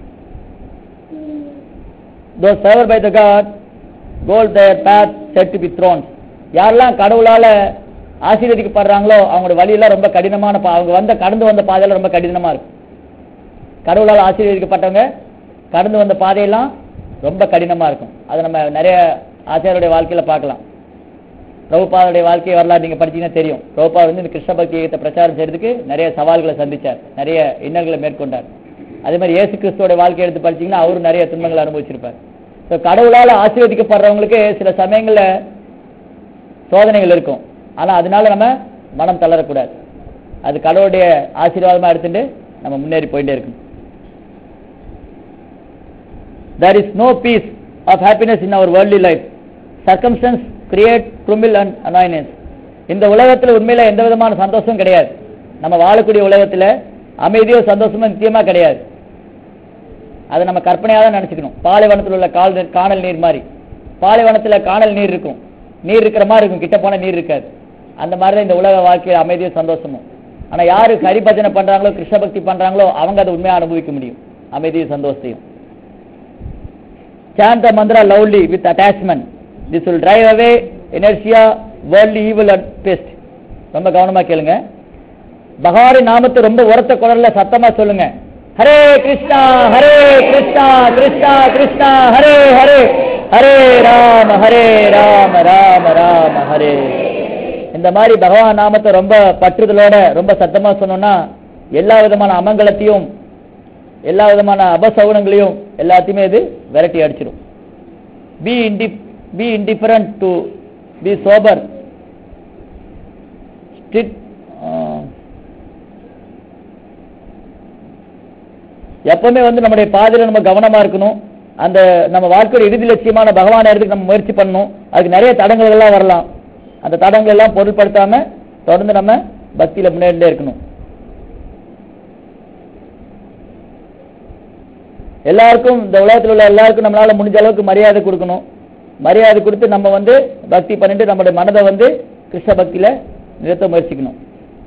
though server by the God goal their path set to be thrones யாரெல்லாம் கடவுளால ஆசீர்வதிக்கப்படுறாங்களோ அவங்களோட வழியெல்லாம் ரொம்ப கடினமான பா- அவங்க வந்த கடந்து வந்த பாதையெல்லாம் ரொம்ப கடினமா இருக்கும் கடவுளால் ஆசீர்வதிக்கப்பட்டவங்க கடந்து வந்த பாதையெல்லாம் ரொம்ப கடினமா இருக்கும் அதை நம்ம நிறைய ஆச்சாரியுடைய வாழ்க்கையில பார்க்கலாம் பிரபுபாதுடைய வாழ்க்கை வரலாறு நீங்க படிச்சீங்கன்னா தெரியும் பிரபுபா வந்து இந்த கிருஷ்ண பக்தி இயக்கத்தை பிரச்சாரம் செய்யறதுக்கு நிறைய சவால்களை சந்திச்சார் நிறைய இன்னல்களை மேற்கொண்டார் அதே மாதிரி இயேசு கிறிஸ்துவோட வாழ்க்கை எடுத்து படிச்சீங்கன்னா அவரும் நிறைய துன்பங்களை அனுபவிச்சிருப்பார் ஸோ கடவுளால ஆசீர்வதிக்கப்படுறவங்களுக்கு சில சமயங்கள்ல சோதனைகள் இருக்கும் ஆனா அதனால நம்ம மனம் தளரக்கூடாது அது கடவுளுடைய ஆசீர்வாதமா எடுத்துட்டு நம்ம முன்னேறி போயிட்டே இருக்கணும் there is no peace of happiness in our worldly life circumstance create turmoil and annoyance இந்த உலகத்துல உண்மையில எந்த விதமான சந்தோஷம் கிடையாது நம்ம வாழக்கூடிய உலகத்துல அமைதியோ சந்தோஷமோ நிச்சயமா கிடையாது அதை நம்ம கற்பனையா தான் நினைச்சுக்கணும் பாலைவனத்தில் உள்ள கால் நீர்- காணல் நீர் மாதிரி பாலைவனத்துல காணல் நீர் இருக்கும் நீர் இருக்கிற மாதிரி இருக்கும் கிட்ட போன நீர் இருக்காது அந்த மாதிரி தான் இந்த உலக வாழ்க்கையில அமைதியும் சந்தோஷமும் ஆனா யாரு ஹரிபஜனை பண்றாங்களோ கிருஷ்ண பக்தி பண்றாங்களோ அவங்க அதை உண்மையா அனுபவிக்க முடியும் அமைதியும் சந்தோஷத்தையும் chant the mantra loudly with attachment this will drive away inertia worldly evil and pest ரொம்ப கவனமா கேளுங்க பகவானின் நாமத்தை ரொம்ப உரத்த குரல்ல சத்தமா சொல்லுங்க ஹரே கிருஷ்ணா ஹரே கிருஷ்ணா கிருஷ்ணா கிருஷ்ணா ஹரே ஹரே ஹரே ராம ஹரே ராம ராம ராம ஹரே இந்த மாதிரி பகவான் நாமத்தை ரொம்ப பற்றுதலோட ரொம்ப சத்தமா சொன்னோம்னா எல்லா விதமான அமங்கலத்தையும் எல்லா விதமான அபசகுனங்களையும் எல்லாத்தையுமே இது விரட்டி அடிச்சிடும் be indi be indifferent to be sober strict எப்பவுமே வந்து நம்முடைய பாதையில நம்ம கவனமா இருக்கணும் அந்த நம்ம வாழ்க்கையோட இறுதி லட்சியமான பகவான் இடத்துக்கு நம்ம முயற்சி பண்ணணும் அதுக்கு நிறைய தடங்கள் எல்லாம் வரலாம் அந்த தடங்கள் எல்லாம் பொருட்படுத்தாம தொடர்ந்து நம்ம பக்தியில முன்னேறிட்டே இருக்கணும் எல்லாருக்கும் இந்த உலகத்தில் உள்ள எல்லாருக்கும் நம்மளால முடிஞ்ச அளவுக்கு மரியாதை கொடுக்கணும் மரியாதை கொடுத்து நம்ம வந்து பக்தி பண்ணிட்டு நம்மளுடைய மனதை வந்து கிருஷ்ண பக்தியில நிறுத்த முயற்சிக்கணும்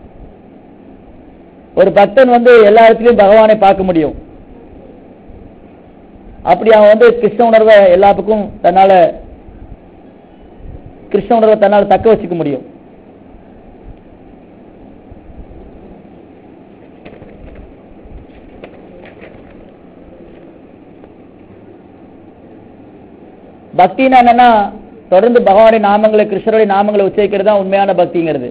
ஒரு பக்தன் வந்து எல்லா இடத்துலயும் பகவானை பார்க்க முடியும் அப்படி அவன் வந்து கிருஷ்ண உணர்வை எல்லா பக்கம் தன்னால கிருஷ்ண உணர்வை தன்னால தக்க வச்சுக்க முடியும் பக்தின்னா என்னன்னா தொடர்ந்து பகவானின் நாமங்களை கிருஷ்ணருடைய நாமங்களை உச்சரிக்கிறது தான் உண்மையான பக்திங்கிறது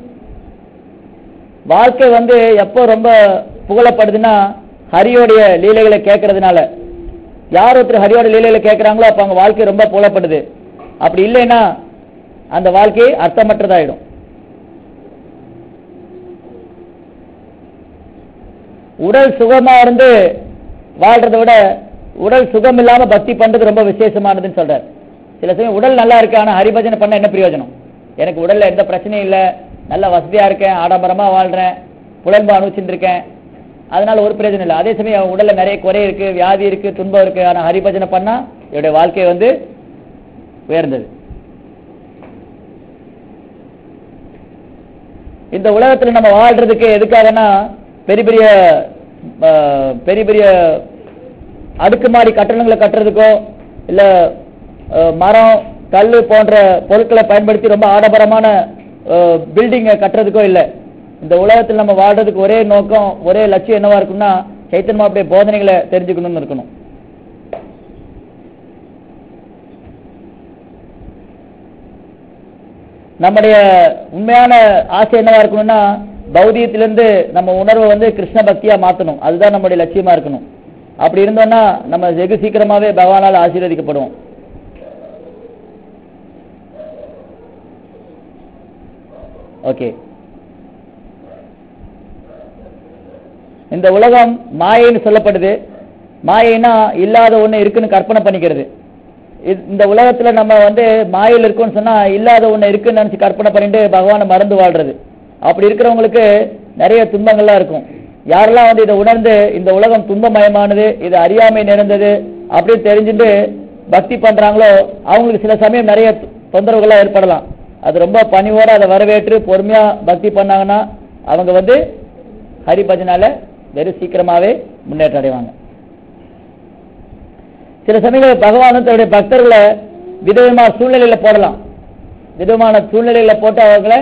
வாழ்க்கை வந்து எப்போ ரொம்ப புகழப்படுதுன்னா ஹரியோடைய லீலைகளை கேட்கறதுனால யார் ஒருத்தர் ஹரியோட லீலைகளை கேட்கறாங்களோ அப்ப அவங்க வாழ்க்கை ரொம்ப புகழப்படுது அப்படி இல்லைன்னா அந்த வாழ்க்கை அர்த்தமற்றதாயிடும் உடல் சுகமா இருந்து வாழ்றதை விட உடல் சுகம் இல்லாம பக்தி பண்றது ரொம்ப விசேஷமானதுன்னு சொல்றாரு சில சமயம் உடல் நல்லா இருக்கு ஆனா ஹரிபஜனை பண்ண என்ன பிரயோஜனம் எனக்கு உடல்ல எந்த பிரச்சனையும் இல்ல நல்ல வசதியா இருக்கேன் ஆடம்பரமா வாழ்றேன் புலன்பு அனுபவிச்சுட்டு இருக்கேன் அதனால ஒரு பிரயோஜனம் இல்லை அதே சமயம் உடல்ல நிறைய குறை இருக்கு வியாதி இருக்கு துன்பம் இருக்கு ஆனா ஹரிபஜனை பண்ணா என்னுடைய வாழ்க்கை வந்து உயர்ந்தது இந்த உலகத்துல நம்ம வாழ்றதுக்கு எதுக்காகனா பெரிய பெரிய அஹ், பெரிய பெரிய அடுக்குமாடி கட்டணங்களை கட்டுறதுக்கோ இல்ல அஹ், மரம் கல் போன்ற பொருட்களை பயன்படுத்தி ரொம்ப ஆடம்பரமான பில்டிங்கை கட்டுறதுக்கோ இல்லை இந்த உலகத்தில் நம்ம வாழ்றதுக்கு ஒரே நோக்கம் ஒரே லட்சியம் என்னவா இருக்கும்னா சைத்தன்மா அப்படியே போதனைகளை தெரிஞ்சுக்கணும்னு இருக்கணும் நம்முடைய உண்மையான ஆசை என்னவா இருக்கணும்னா பௌதியத்திலிருந்து நம்ம உணர்வை வந்து கிருஷ்ண பக்தியா மாத்தணும் அதுதான் நம்முடைய லட்சியமா இருக்கணும் அப்படி இருந்தோம்னா நம்ம வெகு சீக்கிரமாவே பகவானால் ஆசீர்வதிக்கப்படுவோம் ஓகே இந்த உலகம் மாயைன்னு சொல்லப்படுது மாயைனா இல்லாத ஒண்ணு இருக்குன்னு கற்பனை பண்ணிக்கிறது இது- இந்த உலகத்துல நம்ம வந்து மாயில் இருக்கோம்னு சொன்னா இல்லாத ஒண்ணு இருக்குன்னு நினைச்சு கற்பனை பண்ணிட்டு பகவானை மறந்து வாழ்றது அப்படி இருக்கிறவங்களுக்கு நிறைய துன்பங்கள்லாம் இருக்கும் யாரெல்லாம் வந்து இதை உணர்ந்து இந்த உலகம் துன்பமயமானது இது அறியாமை நிறைந்தது அப்படின்னு தெரிஞ்சுட்டு பக்தி பண்றாங்களோ அவங்களுக்கு சில சமயம் நிறைய தொ- தொந்தரவுகள்லாம் ஏற்படலாம் அது ரொம்ப பணிவோட அதை வரவேற்று பொறுமையா பக்தி பண்ணாங்கன்னா அவங்க வந்து ஹரிபஜனால வெறும் சீக்கிரமாவே முன்னேற்றம் அடைவாங்க சில சமயங்கள் பகவான் வந்து தன்னுடைய பக்தர்களை விதவிதமான சூழ்நிலையில போடலாம் விதமான சூழ்நிலையில போட்டு அவர்களை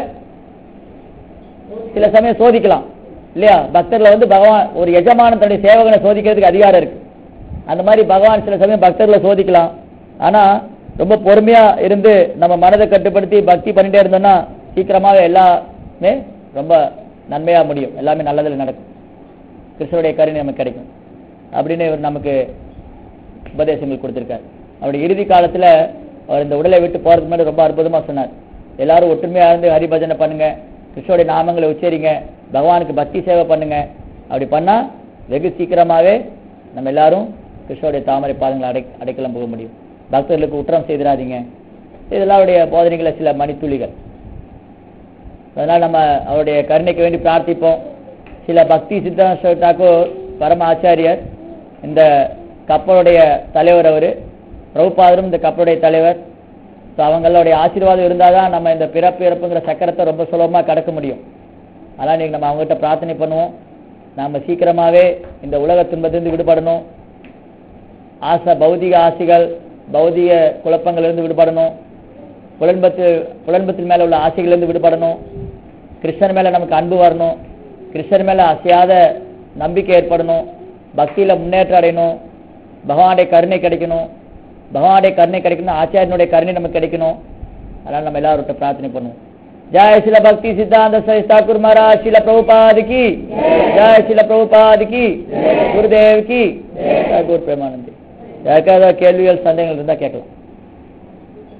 சில சமயம் சோதிக்கலாம் இல்லையா பக்தர்களை வந்து பகவான் ஒரு எஜமான தன்னுடைய சேவகனை சோதிக்கிறதுக்கு அதிகாரம் இருக்கு அந்த மாதிரி பகவான் சில சமயம் பக்தர்களை சோதிக்கலாம் ஆனா ரொம்ப பொறுமையா இருந்து நம்ம மனதை கட்டுப்படுத்தி பக்தி பண்ணிட்டே இருந்தோம்னா சீக்கிரமாக எல்லாமே ரொம்ப நன்மையா முடியும் எல்லாமே நல்லதில் நடக்கும் கிருஷ்ணருடைய கருணை நமக்கு கிடைக்கும் அப்படின்னு இவர் நமக்கு உபதேசங்கள் கொடுத்திருக்கார் அவருடைய இறுதி காலத்துல அவர் இந்த உடலை விட்டு போறதுக்கு முன்னாடி ரொம்ப அற்புதமா சொன்னார் எல்லாரும் ஒற்றுமையா இருந்து ஹரிபஜனை பண்ணுங்க கிருஷ்ணருடைய நாமங்களை உச்சரிங்க பகவானுக்கு பக்தி சேவை பண்ணுங்க அப்படி பண்ணா வெகு சீக்கிரமாவே நம்ம எல்லாரும் கிருஷ்ணருடைய தாமரை பாதங்களை அடை அடைக்கலம் போக முடியும் பக்தர்களுக்கு குற்றம் செய்திடாதீங்க இதெல்லாம் அவருடைய போதனைகளை சில மணித்துளிகள் அதனால நம்ம அவருடைய கருணைக்கு வேண்டி பிரார்த்திப்போம் சில பக்தி சித்தாந்த தாக்கூர் பரம ஆச்சாரியர் இந்த கப்பலுடைய தலைவர் அவரு பிரபுபாதரும் இந்த கப்பலுடைய தலைவர் ஸோ அவங்களுடைய ஆசீர்வாதம் இருந்தால் தான் நம்ம இந்த பிறப்பு இறப்புங்கிற சக்கரத்தை ரொம்ப சுலபமா கடக்க முடியும் அதனால் இன்னைக்கு நம்ம அவங்ககிட்ட பிரார்த்தனை பண்ணுவோம் நாம சீக்கிரமாவே இந்த உலக துன்பத்திலிருந்து விடுபடணும் ஆசை பௌதிக ஆசைகள் பௌதிக குழப்பங்களிலிருந்து விடுபடணும் புலன்பத்து புலன்பத்தின் மேல உள்ள ஆசைகளிலிருந்து விடுபடணும் கிருஷ்ணன் மேல நமக்கு அன்பு வரணும் கிருஷ்ணன் மேல அசையாத நம்பிக்கை ஏற்படணும் பக்தியில முன்னேற்றம் அடையணும் பகவானுடைய கருணை கிடைக்கணும் பகவானுடைய கருணை கிடைக்கணும் ஆச்சாரியனுடைய கருணை நமக்கு கிடைக்கணும் அதனால நம்ம எல்லார்கிட்ட பிரார்த்தனை பண்ணுவோம் ஜெய சில பக்தி சித்தாந்த சரி தாக்கூர் மகாராஜ் சில பிரபுபாத் கி ஜெய சில பிரபுபாத் கி குருதேவ் கி ஜெய குரு பிரேமானந்தி யாருக்காவது கேள்விகள் சந்தேகங்கள் இருந்தா கேட்கலாம்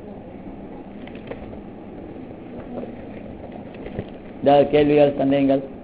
ஏதாவது கேள்விகள் சந்தேகங்கள்